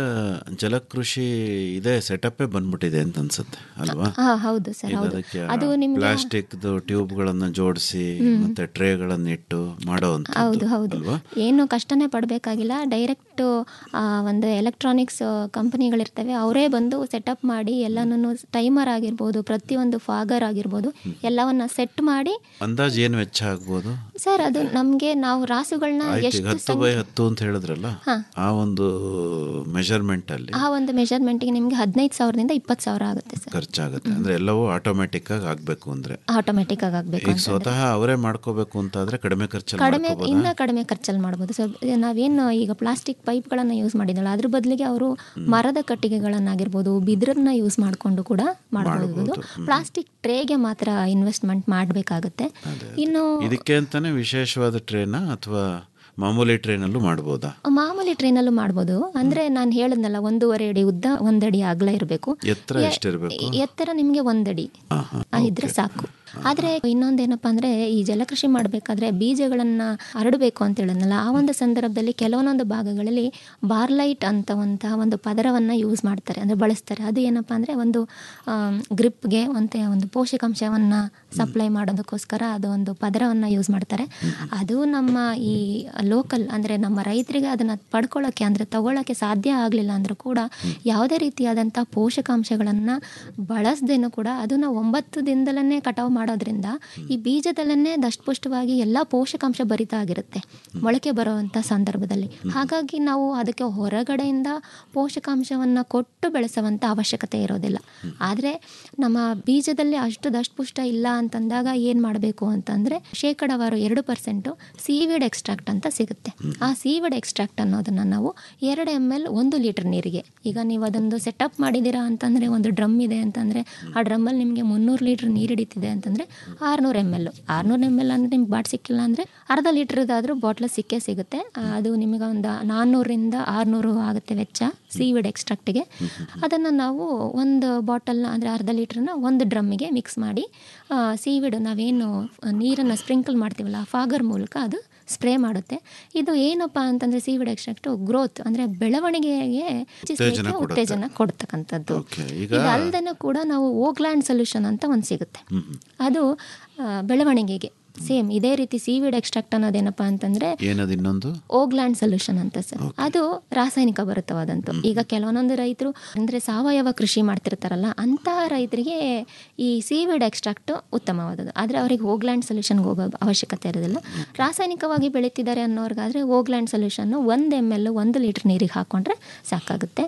ಜಲಕೃಷಿ ಇದೆ ಸೆಟಪ್ಪೇ ಬಂದ್ಬಿಟ್ಟಿದೆ ಅಂತ ಅನ್ಸುತ್ತೆ ಅಲ್ವಾ ಹಾ ಹೌದು ಸರ್ ಈಗ ಹೌದು ಅದಕ್ಕೆ ಅದು ನಿಮ್ಗೆ ಪ್ಲಾಸ್ಟಿಕ್ ಟ್ಯೂಬ್ಗಳನ್ನು ಜೋಡಿಸಿ ಮತ್ತೆ ಟ್ರೇಗಳನ್ನು ಇಟ್ಟು ಮಾಡೋ ಹೌದು ಹೌದು ಅಲ್ವಾ ಏನು ಕಷ್ಟನೇ ಪಡಬೇಕಾಗಿಲ್ಲ ಡೈರೆಕ್ಟ್ ಒಂದು ಎಲೆಕ್ಟ್ರಾನಿಕ್ಸ್ ಕಂಪನಿಗಳಿರ್ತವೆ ಅವರೇ ಬಂದು ಸೆಟಪ್ ಮಾಡಿ ಎಲ್ಲನೂ ಟೈಮರ್ ಆಗಿರ್ಬೋದು ಪ್ರತಿಯೊಂದು ಫಾಗರ್ ಆಗಿರ್ಬೋದು ಎಲ್ಲವನ್ನ ಸೆಟ್ ಮಾಡಿ ಅಂದಾಜು ಏನು ವೆಚ್ಚ ಆಗ್ಬೋದು ಸರ್ ಅದು ನಮಗೆ ನಾವು ರಾಸುಗಳನ್ನ ಆಯ್ತು ಈಗ ಎಷ್ಟು ಹತ್ತು ಬೈ ಹತ್ತು ಅಂತ ಹೇಳಿದ್ರಲ್ಲ ಹಾ. ಆ ಒಂದು ಮೆಷರ್ಮೆಂಟ್ ಅಲ್ಲಿ ಆ ಒಂದು ಮೆಷರ್ಮೆಂಟ್ಗೆ ನಿಮಗೆ ಹದಿನೈದು ಸಾವಿರದಿಂದ ಇಪ್ಪತ್ತು ಸಾವಿರ ಆಗುತ್ತೆ ಸರ್ ಖರ್ಚಾಗುತ್ತೆ ಅಂದ್ರೆ ಎಲ್ಲವೂ ಆಟೋಮೆಟಿಕ್ ಆಗಿ ಆಗ್ಬೇಕು ಅಂದ್ರೆ ಆಟೋಮೆಟಿಕ್ ಆಗಿ ಆಗಬೇಕು ಈಗ ಸ್ವತಃ ಅವರೇ ಮಾಡ್ಕೋಬೇಕು ಅಂತ ಆದ್ರೆ ಕಡಿಮೆ ಖರ್ಚಲ್ಲಿ ಕಡಿಮೆ ಮಾಡ್ಕೋಬೋದಾ? ಇನ್ನ ಕಡಿಮೆ ಖರ್ಚಲ್ಲಿ ಮಾಡ್ಬೋದು ಸೊ ನಾವೇನು ಈಗ ಪ್ಲಾಸ್ಟಿಕ್ ಪೈಪ್ಗಳನ್ನು ಯೂಸ್ ಮಾಡಿದ್ರಲ್ಲ ಅದ್ರ ಬದಲಿಗೆ ಅವರು ಮರದ ಕಟ್ಟಿಗೆಗಳನ್ನಾಗಿರ್ಬೋದು ಬಿದಿರನ್ನ ಯೂಸ್ ಮಾಡಿಕೊಂಡು ಕೂಡ ಮಾಡಬಹುದು ಪ್ಲಾಸ್ಟಿಕ್ ಟ್ರೇಗೆ ಮಾತ್ರ ಇನ್ವೆಸ್ಟ್ಮೆಂಟ್ ಮಾಡಬೇಕಾಗುತ್ತೆ ಇನ್ನು ಇದಕ್ಕೆ ಅಂತಾನೆ ವಿಶೇಷವಾದ ಟ್ರೇನ ಅಥವಾ ಮಾಮೂಲಿ ಟ್ರೇನಲ್ಲೂ ಮಾಡ್ಬೋದಾ ಮಾಮೂಲಿ ಟ್ರೈನಲ್ಲೂ ಮಾಡ್ಬೋದು ಅಂದ್ರೆ ನಾನು ಹೇಳಿದ್ನಲ್ಲ ಒಂದೂವರೆ ಅಡಿ ಉದ್ದ ಒಂದಡಿ ಅಗಲ ಇರಬೇಕು ಎತ್ತರ ಎಷ್ಟಿರ್ಬೇಕು ಎತ್ತರ ನಿಮಗೆ ಒಂದಡಿ ಆ, ಇದ್ರೆ ಸಾಕು ಆದರೆ ಇನ್ನೊಂದೇನಪ್ಪ ಅಂದರೆ ಈ ಜಲಕೃಷಿ ಮಾಡಬೇಕಾದ್ರೆ ಬೀಜಗಳನ್ನು ಹರಡಬೇಕು ಅಂತ ಹೇಳಿದ್ನಲ್ಲ ಆ ಒಂದು ಸಂದರ್ಭದಲ್ಲಿ ಕೆಲವೊಂದೊಂದು ಭಾಗಗಳಲ್ಲಿ ಬಾರ್ಲೈಟ್ ಅಂತವಂತಹ ಒಂದು ಪದರವನ್ನು ಯೂಸ್ ಮಾಡ್ತಾರೆ ಅಂದರೆ ಬಳಸ್ತಾರೆ ಅದು ಏನಪ್ಪ ಅಂದರೆ ಒಂದು ಗ್ರಿಪ್ಗೆ ಒಂದು ಒಂದು ಪೋಷಕಾಂಶವನ್ನು ಸಪ್ಲೈ ಮಾಡೋದಕ್ಕೋಸ್ಕರ ಅದು ಒಂದು ಪದರವನ್ನು ಯೂಸ್ ಮಾಡ್ತಾರೆ ಅದು ನಮ್ಮ ಈ ಲೋಕಲ್ ಅಂದರೆ ನಮ್ಮ ರೈತರಿಗೆ ಅದನ್ನು ಪಡ್ಕೊಳ್ಳೋಕ್ಕೆ ಅಂದರೆ ತಗೊಳ್ಳೋಕ್ಕೆ ಸಾಧ್ಯ ಆಗಲಿಲ್ಲ ಅಂದರೂ ಕೂಡ ಯಾವುದೇ ರೀತಿಯಾದಂಥ ಪೋಷಕಾಂಶಗಳನ್ನು ಬಳಸ್ದೇನೂ ಕೂಡ ಅದನ್ನು ಒಂಬತ್ತು ದಿನದಲ್ಲೇ ಕಟಾವು ಮಾಡೋದ್ರಿಂದ ಈ ಬೀಜದಲ್ಲೇ ದಷ್ಟಪುಷ್ಟವಾಗಿ ಎಲ್ಲ ಪೋಷಕಾಂಶ ಭರಿತ ಆಗಿರುತ್ತೆ ಮೊಳಕೆ ಬರುವಂಥ ಸಂದರ್ಭದಲ್ಲಿ ಹಾಗಾಗಿ ನಾವು ಅದಕ್ಕೆ ಹೊರಗಡೆಯಿಂದ ಪೋಷಕಾಂಶವನ್ನು ಕೊಟ್ಟು ಬೆಳೆಸುವಂಥ ಅವಶ್ಯಕತೆ ಇರೋದಿಲ್ಲ ಆದರೆ ನಮ್ಮ ಬೀಜದಲ್ಲಿ ಅಷ್ಟು ದಷ್ಟಪುಷ್ಟ ಇಲ್ಲ ಅಂತಂದಾಗ ಏನು ಮಾಡಬೇಕು ಅಂತಂದರೆ ಶೇಕಡವಾರು ಎರಡು ಪರ್ಸೆಂಟು ಸೀವಿಡ್ ಎಕ್ಸ್ಟ್ರಾಕ್ಟ್ ಅಂತ ಸಿಗುತ್ತೆ ಆ ಸೀವಿಡ್ ಎಕ್ಸ್ಟ್ರಾಕ್ಟ್ ಅನ್ನೋದನ್ನು ನಾವು ಎರಡು ಎಮ್ ಎಲ್ ಒಂದು ಲೀಟರ್ ನೀರಿಗೆ ಈಗ ನೀವು ಅದೊಂದು ಸೆಟಪ್ ಮಾಡಿದ್ದೀರಾ ಅಂತಂದರೆ ಒಂದು ಡ್ರಮ್ ಇದೆ ಅಂತಂದರೆ ಆ ಡ್ರಮ್ಮಲ್ಲಿ ನಿಮಗೆ ಮುನ್ನೂರು ಲೀಟ್ರ್ ನೀರು ಹಿಡಿತಿದೆ ಅಂತಂದರೆ ಆರುನೂರು ಎಮ್ ಎಲ್ ಆರುನೂರು ಎಮ್ ಎಲ್ ಅಂದರೆ ನಿಮ್ಗೆ ಬಾಟ್ ಸಿಕ್ಕಿಲ್ಲ ಅಂದರೆ ಅರ್ಧ ಲೀಟ್ರದಾದರೂ ಬಾಟ್ಲ ಸಿಕ್ಕೇ ಸಿಗುತ್ತೆ ಆ, ಅದು ನಿಮಗೆ ಒಂದು ನಾನ್ನೂರಿಂದ ಆರುನೂರು ಆಗುತ್ತೆ ವೆಚ್ಚ ಸೀವಿಡ್ ಎಕ್ಸ್ಟ್ರಾಕ್ಟಿಗೆ ಅದನ್ನು ನಾವು ಒಂದು ಬಾಟಲ್ ಅಂದರೆ ಅರ್ಧ ಲೀಟ್ರನ್ನ ಒಂದು ಡ್ರಮ್ಮಿಗೆ ಮಿಕ್ಸ್ ಮಾಡಿ ಸೀವಿಡ್ ನಾವೇನು ನೀರನ್ನು ಸ್ಪ್ರಿಂಕಲ್ ಮಾಡ್ತೀವಲ್ಲ ಫಾಗರ್ ಮೂಲಕ ಅದು ಸ್ಪ್ರೇ ಮಾಡುತ್ತೆ ಇದು ಏನಪ್ಪ ಅಂತಂದರೆ ಸೀವಿಡ್ ಎಕ್ಸ್ಟ್ರಾಕ್ಟು ಗ್ರೋತ್ ಅಂದರೆ ಬೆಳವಣಿಗೆಗೆ ಉತ್ತೇಜನ ಕೊಡುತ್ತೆ. ಉತ್ತೇಜನ ಕೊಡ್ತಕ್ಕಂಥದ್ದು Okay, ಈಗ ಇದಲ್ದೇ ಕೂಡ ನಾವು ಓಗ್ಲ್ಯಾಂಡ್ ಸೊಲ್ಯೂಷನ್ ಅಂತ ಒಂದು ಸಿಗುತ್ತೆ ಅದು ಆ, ಬೆಳವಣಿಗೆಗೆ ಸೇಮ್ ಇದೇ ರೀತಿ ಸೀವಿಡ್ ಎಕ್ಸ್ಟ್ರಾಕ್ಟ್ ಅನ್ನೋದೇನಪ್ಪ ಅಂತಂದರೆ ಏನದು ಇನ್ನೊಂದು ಓಗ್ಲ್ಯಾಂಡ್ ಸೊಲ್ಯೂಷನ್ ಅಂತ ಸರ್ ಅದು ರಾಸಾಯನಿಕ ಭರಿತವಾದಂತು ಈಗ ಕೆಲವೊಂದೊಂದು ರೈತರು ಅಂದರೆ ಸಾವಯವ ಕೃಷಿ ಮಾಡ್ತಿರ್ತಾರಲ್ಲ ಅಂತಹ ರೈತರಿಗೆ ಈ ಸೀವಿಡ್ ಎಕ್ಸ್ಟ್ರಾಕ್ಟ್ ಉತ್ತಮವಾದದ್ದು ಆದರೆ ಅವರಿಗೆ ಓಗ್ಲ್ಯಾಂಡ್ ಸೊಲ್ಯೂಷನ್ಗೆ ಹೋಗೋ ಅವಶ್ಯಕತೆ ಇರೋದಿಲ್ಲ ರಾಸಾಯನಿಕವಾಗಿ ಬೆಳೀತಿದ್ದಾರೆ ಅನ್ನೋರ್ಗಾದ್ರೆ ಓಗ್ಲ್ಯಾಂಡ್ ಸೊಲ್ಯೂಷನ್ನು ಒಂದು ಎಮ್ ಎಲ್ ಒಂದು ಲೀಟ್ರ್ ನೀರಿಗೆ ಹಾಕ್ಕೊಂಡ್ರೆ ಸಾಕಾಗುತ್ತೆ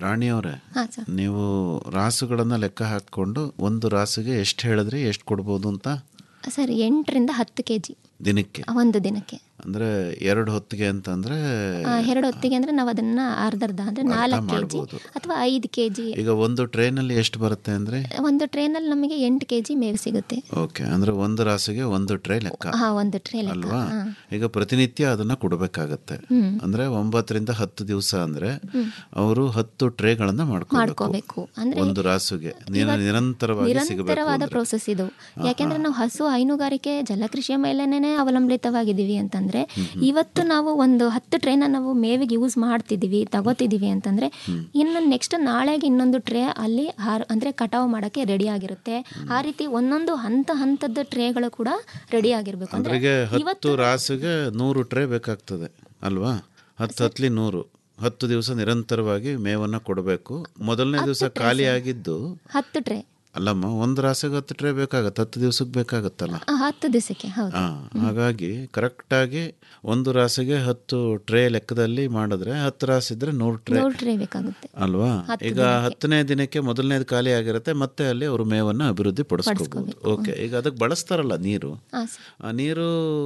ರಾಣಿಯವರೇ ಹಾಂ ಸರ್ ನೀವು ರಾಸುಗಳನ್ನು ಲೆಕ್ಕ ಹಾಕ್ಕೊಂಡು ಒಂದು ರಾಸಿಗೆ ಎಷ್ಟು ಹೇಳಿದ್ರಿ ಎಷ್ಟು ಕೊಡ್ಬೋದು ಅಂತ ಸರ್ ಎಂಟರಿಂದ ಹತ್ತು ಕೆ ಜಿ ದಿನಕ್ಕೆ ಒಂದು ದಿನಕ್ಕೆ ಅಂದರೆ ಎರಡು ಹೊತ್ತಿಗೆ ಅಂತಂದರೆ ಆ, ಎರಡು ಹೊತ್ತಿಗೆ ಅಂದರೆ ನಾವು ಅದನ್ನ ಅರ್ಧರ್ಧ ಅಂದರೆ ನಾಲ್ಕು ಕೆ ಜಿ ಮಾಡ್ಬೋದು. ಅಥವಾ ಐದು ಕೆ ಜಿ ಈಗ ಒಂದು ಟ್ರೈನಲ್ಲಿ ಎಷ್ಟು ಬರುತ್ತೆ ಅಂದರೆ ಒಂದು ಟ್ರೇನಲ್ಲಿ ನಮಗೆ ಎಂಟು ಕೆ ಜಿ ಮೇವು ಸಿಗುತ್ತೆ ಓಕೆ ಅಂದರೆ ಒಂದು ರಾಸಿಗೆ ಒಂದು ಟ್ರೈ ಲೆಕ್ಕ ಹಾಂ ಒಂದು ಟ್ರೇ ಲೆಕ್ಕ ಅಲ್ವಾ ಹಾಂ ಈಗ ಪ್ರತಿನಿತ್ಯ ಅದನ್ನ ಕೊಡಬೇಕಾಗತ್ತೆ ಹ್ಮ್. ಅಂದ್ರೆ ಒಂಬತ್ತರಿಂದ ಹತ್ತು ದಿವಸ ಅಂದ್ರೆ ಅವರು ಹತ್ತು ಟ್ರೇಗಳನ್ನ ಮಾಡ್ಕೋಬೇಕು ಮಾಡ್ಕೋಬೇಕು ಅಂದ್ರೆ ಒಂದು ರಾಸುಗೆ ನಿರ- ನಿರಂತರವಾಗಿ ಸಿಗಬೇಕು ನಿರಂತರವಾದ ಅಂದ್ರೆ. ಪ್ರೋಸೆಸ್ ಇದು ಯಾಕೆಂದ್ರೆ ನಾವು ಹಸು ಹೈನುಗಾರಿಕೆ ಜಲಕೃಷಿಯ ಮೇಲೇನೆ ಅವಲಂಬಿತವಾಗಿದ್ದೀವಿ ಅಂತಂದ್ರೆ ಇವತ್ತು ನಾವು ಒಂದು ಹತ್ತು ಟ್ರೇನ ನಾವು ಮೇವಿಗೆ ಯೂಸ್ ಮಾಡ್ತಿದ್ದೀವಿ ತಗೋತಿದ್ದೀವಿ ಅಂತಂದ್ರೆ ಇನ್ನು ನೆಕ್ಸ್ಟ್ ನಾಳೆಗೆ ಇನ್ನೊಂದು ಟ್ರೇ ಅಲ್ಲಿ ಹಾರ್ ಅಂದ್ರೆ ಕಟಾವು ಮಾಡಕ್ಕೆ ರೆಡಿ ಆಗಿರುತ್ತೆ ಆ ರೀತಿ ಒಂದೊಂದು ಹಂತ ಹಂತದ ಟ್ರೇಗಳು ಕೂಡ ರೆಡಿ ಆಗಿರ್ಬೇಕು ಅಂದ್ರೆ ಅದ್ರಿಗೆ ಹತ್ತು ರಾಸುಗೆ ನೂರು ಟ್ರೇ ಬೇಕಾಗ್ತದೆ ಅಲ್ವಾ ಹತ್ತು ಹತ್ಲಿ ನೂರು ಹತ್ತು ದಿವಸ ನಿರಂತರವಾಗಿ ಮೇವನ್ನ ಕೊಡಬೇಕು ಮೊದಲನೇ ದಿವಸ ಖಾಲಿ ಆಗಿದ್ದು ಹತ್ತು ಟ್ರೇ ಅಲ್ಲಮ್ಮ ಒಂದು ರಾಸಿಗೆ ಹತ್ತು ಟ್ರೇ ಬೇಕಾಗತ್ತೆ ಹತ್ತು ದಿವಸಕ್ಕೆ ಬೇಕಾಗತ್ತಲ್ಲ ಹತ್ತು ದಿವಸಕ್ಕೆ ಹೌದು ಹಾ ಹಾಗಾಗಿ ಕರೆಕ್ಟಾಗಿ ಒಂದು ರಾಸಿಗೆ ಹತ್ತು ಟ್ರೇ ಲೆಕ್ಕದಲ್ಲಿ ಮಾಡಿದ್ರೆ ಹತ್ತು ರಾಸ್ ಇದ್ರೆ ನೂರು ಟ್ರೇ ನೂರು ಟ್ರೇ ಬೇಕಾಗುತ್ತೆ ಅಲ್ವಾ ಹತ್ತು ಈಗ ಹತ್ತನೇ ದಿನಕ್ಕೆ ಮೊದಲನೇದು ಖಾಲಿ ಆಗಿರುತ್ತೆ ಮತ್ತೆ ಅಲ್ಲಿ ಅವರು ಮೇವನ್ನ ಅಭಿವೃದ್ಧಿ ಪಡಿಸ್ಕೋಬಹುದು ಓಕೆ ಈಗ ಅದಕ್ಕೆ ಬಳಸ್ತಾರಲ್ಲ ನೀರು ಹಾಂ ಸರ್ ಆ ನೀರು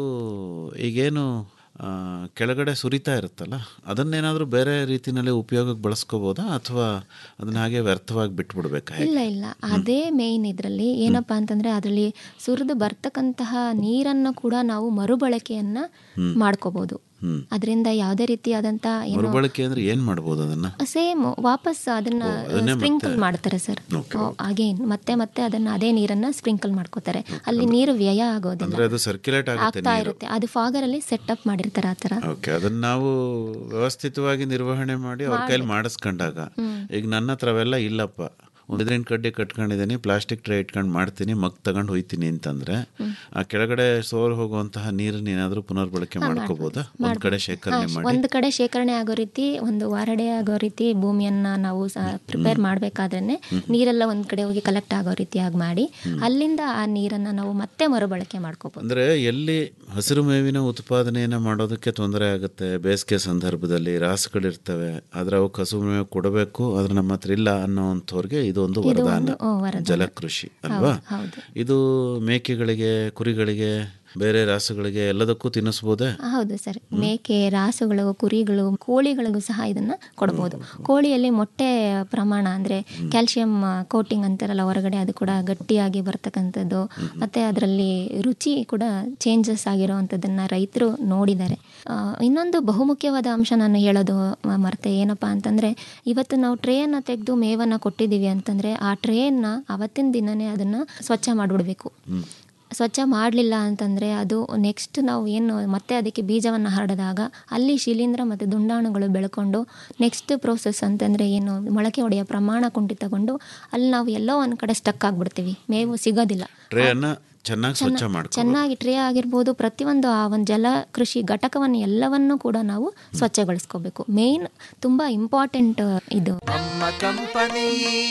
ಈಗೇನು ಆ, ಕೆಳಗಡೆ ಸುರಿತಾ ಇರುತ್ತಲ್ಲ ಅದನ್ನೇನಾದ್ರೂ ಬೇರೆ ರೀತಿನಲ್ಲಿ ಉಪಯೋಗಕ್ಕೆ ಬಳಸ್ಕೋಬೋದಾ ಅಥವಾ ಅದನ್ನ ಹಾಗೆ ವ್ಯರ್ಥವಾಗಿ ಬಿಟ್ಬಿಡ್ಬೇಕಾ ಹೇಗೆ? ಇಲ್ಲ ಇಲ್ಲ ಅದೇ ಮೇಯ್ನ್ ಇದರಲ್ಲಿ ಏನಪ್ಪಾ ಅಂತಂದ್ರೆ ಅದರಲ್ಲಿ ಸುರಿದು ಬರ್ತಕ್ಕಂತಹ ನೀರನ್ನು ಕೂಡ ನಾವು ಮರುಬಳಕೆಯನ್ನ ಮಾಡ್ಕೋಬಹುದು ಹ್ಮ್ ಅದರಿಂದ ಯಾವುದೇ ರೀತಿಯಾದಂತ ಏನು ಮರುಬಳಕೆ ಅಂದ್ರೆ ಏನ್ ಮಾಡ್ಬೋದು ಅದನ್ನ ಸೇಮ್ ವಾಪಸ್ ಅದನ್ನ ಅದನ್ನೇ ಸ್ಪ್ರಿಂಕಲ್ ಮತ್ತೆ- ಮಾಡ್ತಾರೆ ಸರ್ ಅಗೇನ್ ಮತ್ತೆ ಮತ್ತೆ ಅದನ್ನ ಅದೇ ನೀರನ್ನ ಸ್ಪ್ರಿಂಕಲ್ ಮಾಡ್ಕೋತಾರೆ ಅಲ್ಲಿ ನೀರು ವ್ಯಯ ಆಗೋದಿಲ್ಲ ಅಂದ್ರೆ ಅದು ಸರ್ಕ್ಯುಲೇಟ್ ಆಗುತ್ತೆ ಆಗ್ತಾ ನೀರು ಇರುತ್ತೆ ಅದು ಫಾಗರ್ ಅಲ್ಲಿ ಸೆಟ್ ಅಪ್ ಮಾಡಿರ್ತಾರೆ ಆ ತರ ಓಕೆ ಅದನ್ನ ನಾವು ವ್ಯವಸ್ಥಿತವಾಗಿ ನಿರ್ವಹಣೆ ಮಾಡಿ ಅವ್ರ ಕೈಲಿ ಮಾಡಿಸ್ಕೊಂಡಾಗ ಈಗ ನನ್ನ ಹತ್ರ ಅವೆಲ್ಲ ಇಲ್ಲಪ್ಪ ಉದ್ರಿನ ಕಡ್ಡಿ ಕಟ್ಕೊಂಡಿದ್ದೀನಿ ಪ್ಲಾಸ್ಟಿಕ್ ಟ್ರೇ ಇಟ್ಕೊಂಡು ಮಾಡ್ತೀನಿ ಮಗ್ ತಗೊಂಡು ಹೋಯ್ತೀನಿ ಅಂತಂದ್ರೆ ಆ ಕೆಳಗಡೆ ಸೋರ್ ಹೋಗುವಂತಹ ನೀರನ್ನ ಏನಾದ್ರೂ ಪುನರ್ಬಳಕೆ ಮಾಡ್ಕೋಬೋದಾ ಒಂದ್ ಕಡೆ ಶೇಖರಣೆ ಮಾಡಿ ಒಂದು ಕಡೆ ಶೇಖರಣೆ ಆಗೋ ರೀತಿ ಒಂದು ವಾರಡೆ ಆಗೋ ರೀತಿ ಭೂಮಿಯನ್ನ ನಾವು ಪ್ರಿಪೇರ್ ಮಾಡ್ಬೇಕಾದ್ರೆ ನೀರೆಲ್ಲ ಒಂದ್ ಕಡೆ ಹೋಗಿ ಕಲೆಕ್ಟ್ ಆಗೋ ರೀತಿಯಾಗಿ ಮಾಡಿ ಅಲ್ಲಿಂದ ಆ ನೀರನ್ನ ನಾವು ಮತ್ತೆ ಮರುಬಳಕೆ ಮಾಡ್ಕೋಬಹುದು ಅಂದ್ರೆ ಎಲ್ಲಿ ಹಸಿರು ಮೇವಿನ ಉತ್ಪಾದನೆಯನ್ನ ಮಾಡೋದಕ್ಕೆ ತೊಂದರೆ ಆಗುತ್ತೆ ಬೇಸಿಗೆ ಸಂದರ್ಭದಲ್ಲಿ ರಾಸುಗಳಿರ್ತವೆ ಆದ್ರೆ ಅವಕ್ಕೆ ಹಸಿರು ಮೇವು ಕೊಡಬೇಕು ಆದ್ರೆ ನಮ್ಮ ಹತ್ರ ಇಲ್ಲ ಅನ್ನೋಂಥವ್ರಿಗೆ ಇದೊಂದು ಇದು ವರದಾನ ಒಂದು, ಓ, ವರದಾನ. ಜಲಕೃಷಿ ಅಲ್ವಾ ಹೌದು ಇದು ಮೇಕೆಗಳಿಗೆ ಕುರಿಗಳಿಗೆ ಬೇರೆ ರಾಸುಗಳಿಗೆ ಎಲ್ಲದಕ್ಕೂ ತಿನ್ನಿಸ್ಬೋದೇ ಹೌದು ಸರ್ ಮೇಕೆ ರಾಸುಗಳು ಕುರಿಗಳು ಕೋಳಿಗಳಿಗೂ ಸಹ ಇದನ್ನ ಕೊಡ್ಬೋದು ಕೋಳಿಯಲ್ಲಿ ಮೊಟ್ಟೆ ಪ್ರಮಾಣ ಅಂದ್ರೆ ಕ್ಯಾಲ್ಸಿಯಂ ಕೋಟಿಂಗ್ ಅಂತಾರಲ್ಲ ಹೊರಗಡೆ ಅದು ಕೂಡ ಗಟ್ಟಿಯಾಗಿ ಬರ್ತಕ್ಕಂಥದ್ದು ಮತ್ತೆ ಅದರಲ್ಲಿ ರುಚಿ ಕೂಡ ಚೇಂಜಸ್ ಆಗಿರೋವಂಥದ್ದನ್ನ ರೈತರು ನೋಡಿದ್ದಾರೆ ಆ, ಇನ್ನೊಂದು ಬಹುಮುಖ್ಯವಾದ ಅಂಶ ನಾನು ಹೇಳೋದು ಮ- ಮರ್ತೆ ಏನಪ್ಪಾ ಅಂತಂದ್ರೆ ಇವತ್ತು ನಾವು ಟ್ರೇಯನ್ನು ತೆಗೆದು ಮೇವನ್ನ ಕೊಟ್ಟಿದ್ದೀವಿ ಅಂತಂದ್ರೆ ಆ ಟ್ರೇನ ಅವತ್ತಿನ ದಿನನೇ ಅದನ್ನ ಸ್ವಚ್ಛ ಮಾಡಿಬಿಡ್ಬೇಕು ಸ್ವಚ್ಛ ಮಾಡಲಿಲ್ಲ ಅಂತಂದರೆ ಅದು ನೆಕ್ಸ್ಟ್ ನಾವು ಏನು ಮತ್ತೆ ಅದಕ್ಕೆ ಬೀಜವನ್ನು ಹರಡಿದಾಗ ಅಲ್ಲಿ ಶಿಲೀಂಧ್ರ ಮತ್ತು ದುಂಡಾಣುಗಳು ಬೆಳ್ಕೊಂಡು ನೆಕ್ಸ್ಟ್ ಪ್ರೋಸೆಸ್ ಅಂತಂದರೆ ಏನು ಮೊಳಕೆ ಹೊಡೆಯೋ ಪ್ರಮಾಣ ಕುಂಠಿತಗೊಂಡು ಅಲ್ಲಿ ನಾವು ಎಲ್ಲೋ ಒಂದು ಕಡೆ ಸ್ಟಕ್ ಆಗಿಬಿಡ್ತೀವಿ ಮೇವು ಸಿಗೋದಿಲ್ಲ ಟ್ರೇಯನ್ನ ಚೆನ್ನಾಗಿ ಸ್ವಚ್ಛ ಮಾಡ್ಕೊ ಚೆನ್ನಾಗಿ ಟ್ರೇ ಆಗಿರ್ಬೋದು ಪ್ರತಿಯೊಂದು ಆ ಒಂದು ಜಲ ಕೃಷಿ ಘಟಕವನ್ನು ಎಲ್ಲವನ್ನೂ ಕೂಡ ನಾವು ಸ್ವಚ್ಛಗೊಳಿಸ್ಕೋಬೇಕು ಮೇಯ್ನ್ ತುಂಬ ಇಂಪಾರ್ಟೆಂಟ್ ಇದು ನಮ್ಮ ಕಂಪನಿ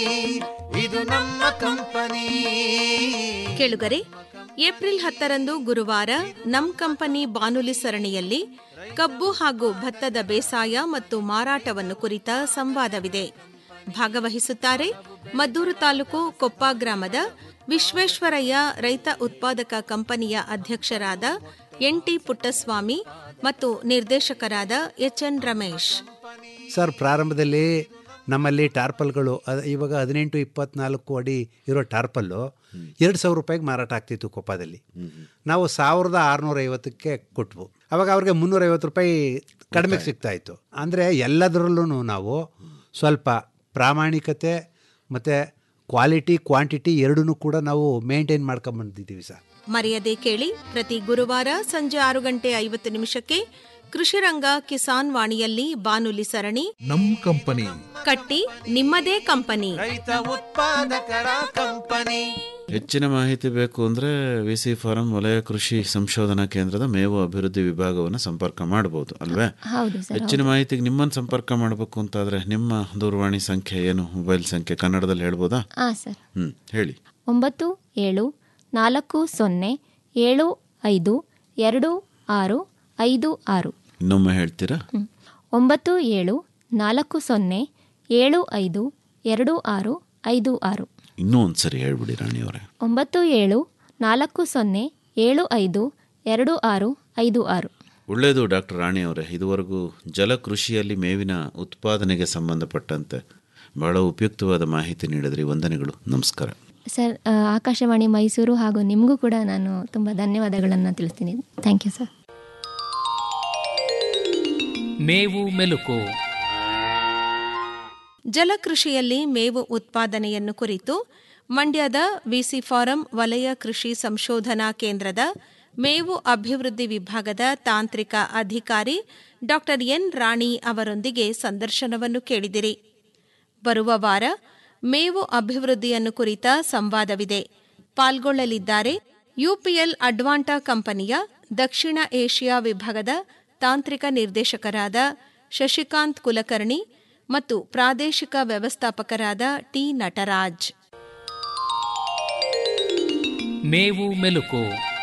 ಇದು ನಮ್ಮ ಕಂಪನಿ ಕೇಳುಗರೆ ಏಪ್ರಿಲ್ ಹತ್ತರಂದು ಗುರುವಾರ ನಮ್ ಕಂಪನಿ ಬಾನುಲಿ ಸರಣಿಯಲ್ಲಿ ಕಬ್ಬು ಹಾಗೂ ಭತ್ತದ ಬೇಸಾಯ ಮತ್ತು ಮಾರಾಟವನ್ನು ಕುರಿತ ಸಂವಾದವಿದೆ ಭಾಗವಹಿಸುತ್ತಾರೆ ಮದ್ದೂರು ತಾಲೂಕು ಕೊಪ್ಪ ಗ್ರಾಮದ ವಿಶ್ವೇಶ್ವರಯ್ಯ ರೈತ ಉತ್ಪಾದಕ ಕಂಪನಿಯ ಅಧ್ಯಕ್ಷರಾದ ಎನ್ ಟಿ ಪುಟ್ಟಸ್ವಾಮಿ ಮತ್ತು ನಿರ್ದೇಶಕರಾದ ಎಚ್ ಎನ್ ರಮೇಶ್ ಸರ್ ಪ್ರಾರಂಭದಲ್ಲಿ ನಮ್ಮಲ್ಲಿ ಟಾರ್ಪಲ್ಗಳು ಅದ್ ಇವಾಗ ಹದಿನೆಂಟು ಇಪ್ಪತ್ನಾಲ್ಕು ಅಡಿ ಇರೋ ಟಾರ್ಪಲ್ಲು ಎರಡು ಸಾವಿರ ರೂಪಾಯಿಗೆ ಮಾರಾಟ ಆಗ್ತಿತ್ತು ಕೊಪ್ಪದಲ್ಲಿ ನಾವು ಸಾವಿರದ ಆರುನೂರ ಐವತ್ತಕ್ಕೆ ಕೊಟ್ವು ಅವಾಗ ಅವ್ರಿಗೆ ಮುನ್ನೂರೈವತ್ತು ರೂಪಾಯಿ ಕಡಿಮೆಗೆ ಸಿಗ್ತಾ ಇತ್ತು ಅಂದರೆ ಎಲ್ಲದರಲ್ಲೂ ನಾವು ಸ್ವಲ್ಪ ಪ್ರಾಮಾಣಿಕತೆ ಮತ್ತು ಕ್ವಾಲಿಟಿ ಕ್ವಾಂಟಿಟಿ ಎರಡನ್ನೂ ಕೂಡ ನಾವು ಮೇಂಟೈನ್ ಮಾಡ್ಕೊಂಬಂದಿದ್ದೀವಿ ಸರ್ ಮರೆಯದೆ ಕೇಳಿ ಪ್ರತಿ ಗುರುವಾರ ಸಂಜೆ ಆರು ಗಂಟೆ ಐವತ್ತು ನಿಮಿಷಕ್ಕೆ ಕೃಷಿರಂಗ ಕಿಸಾನ್ ವಾಣಿಯಲ್ಲಿ ಬಾನುಲಿ ಸರಣಿ ನಮ್ ಕಂಪನಿ ಕಟ್ಟಿ ನಿಮ್ಮದೇ ಕಂಪನಿ ರೈತ ಉತ್ಪಾದಕರ ಕಂಪನಿ ಹೆಚ್ಚಿನ ಮಾಹಿತಿ ಬೇಕು ಅಂದರೆ ವಿ ಸಿ ಫಾರಂ ವಲಯ ಕೃಷಿ ಸಂಶೋಧನಾ ಕೇಂದ್ರದ ಮೇವು ಅಭಿವೃದ್ಧಿ ವಿಭಾಗವನ್ನು ಸಂಪರ್ಕ ಮಾಡಬಹುದು ಅಲ್ವೇ ಹೌದು ಸರ್ ಹೆಚ್ಚಿನ ಮಾಹಿತಿಗೆ ನಿಮ್ಮನ್ನು ಸಂಪರ್ಕ ಮಾಡಬೇಕು ಅಂತಾದರೆ ನಿಮ್ಮ ದೂರವಾಣಿ ಸಂಖ್ಯೆ ಏನು ಮೊಬೈಲ್ ಸಂಖ್ಯೆ ಕನ್ನಡದಲ್ಲಿ ಹೇಳ್ಬೋದಾ ಹಾಂ ಸರ್ ಹ್ಞೂ ಹೇಳಿ ಒಂಬತ್ತು ಏಳು ನಾಲ್ಕು ಸೊನ್ನೆ ಏಳು ಐದು ಎರಡು ಆರು ಐದು ಆರು ಇನ್ನೊಮ್ಮೆ ಹೇಳ್ತೀರಾ ಒಂಬತ್ತು ಏಳು ನಾಲ್ಕು ಸೊನ್ನೆ ಏಳು ಐದು ಎರಡು ಆರು ಐದು ಆರು ಇನ್ನೂ ಒಂದು ಸರಿ ಹೇಳ್ಬಿಡಿ ರಾಣಿಯವರೇ ಒಂಬತ್ತು ಏಳು ನಾಲ್ಕು ಸೊನ್ನೆ ಏಳು ಐದು ಎರಡು ಆರು ಐದು ಆರು ಒಳ್ಳೆಯದು ಡಾಕ್ಟರ್ ರಾಣಿಯವರೇ ಇದುವರೆಗೂ ಜಲಕೃಷಿಯಲ್ಲಿ ಮೇವಿನ ಉತ್ಪಾದನೆಗೆ ಸಂಬಂಧಪಟ್ಟಂತೆ ಬಹಳ ಉಪಯುಕ್ತವಾದ ಮಾಹಿತಿ ನೀಡಿದ್ರಿ ವಂದನೆಗಳು ನಮಸ್ಕಾರ ಸರ್ ಆ, ಆಕಾಶವಾಣಿ ಮೈಸೂರು ಹಾಗೂ ನಿಮಗೂ ಕೂಡ ನಾನು ತುಂಬ ಧನ್ಯವಾದಗಳನ್ನು ತಿಳಿಸ್ತೀನಿ ಥ್ಯಾಂಕ್ ಯು ಸರ್ ಮೇವು ಮೆಲುಕು ಜಲಕೃಷಿಯಲ್ಲಿ ಮೇವು ಉತ್ಪಾದನೆಯನ್ನು ಕುರಿತು ಮಂಡ್ಯದ ವಿಸಿ ಫಾರಂ ವಲಯ ಕೃಷಿ ಸಂಶೋಧನಾ ಕೇಂದ್ರದ ಮೇವು ಅಭಿವೃದ್ಧಿ ವಿಭಾಗದ ತಾಂತ್ರಿಕ ಅಧಿಕಾರಿ ಡಾ ಎನ್ ರಾಣಿ ಅವರೊಂದಿಗೆ ಸಂದರ್ಶನವನ್ನು ಕೇಳಿದಿರಿ ಬರುವ ವಾರ ಮೇವು ಅಭಿವೃದ್ಧಿಯನ್ನು ಕುರಿತ ಸಂವಾದವಿದೆ ಪಾಲ್ಗೊಳ್ಳಲಿದ್ದಾರೆ ಯುಪಿಎಲ್ ಅಡ್ವಾಂಟಾ ಕಂಪನಿಯ ದಕ್ಷಿಣ ಏಷ್ಯಾ ವಿಭಾಗದ ತಾಂತ್ರಿಕ ನಿರ್ದೇಶಕರಾದ ಶಶಿಕಾಂತ್ ಕುಲಕರ್ಣಿ ಮತ್ತು ಪ್ರಾದೇಶಿಕ ವ್ಯವಸ್ಥಾಪಕರಾದ ಟಿ ನಟರಾಜ್ ಮೇವು ಮೆಲುಕು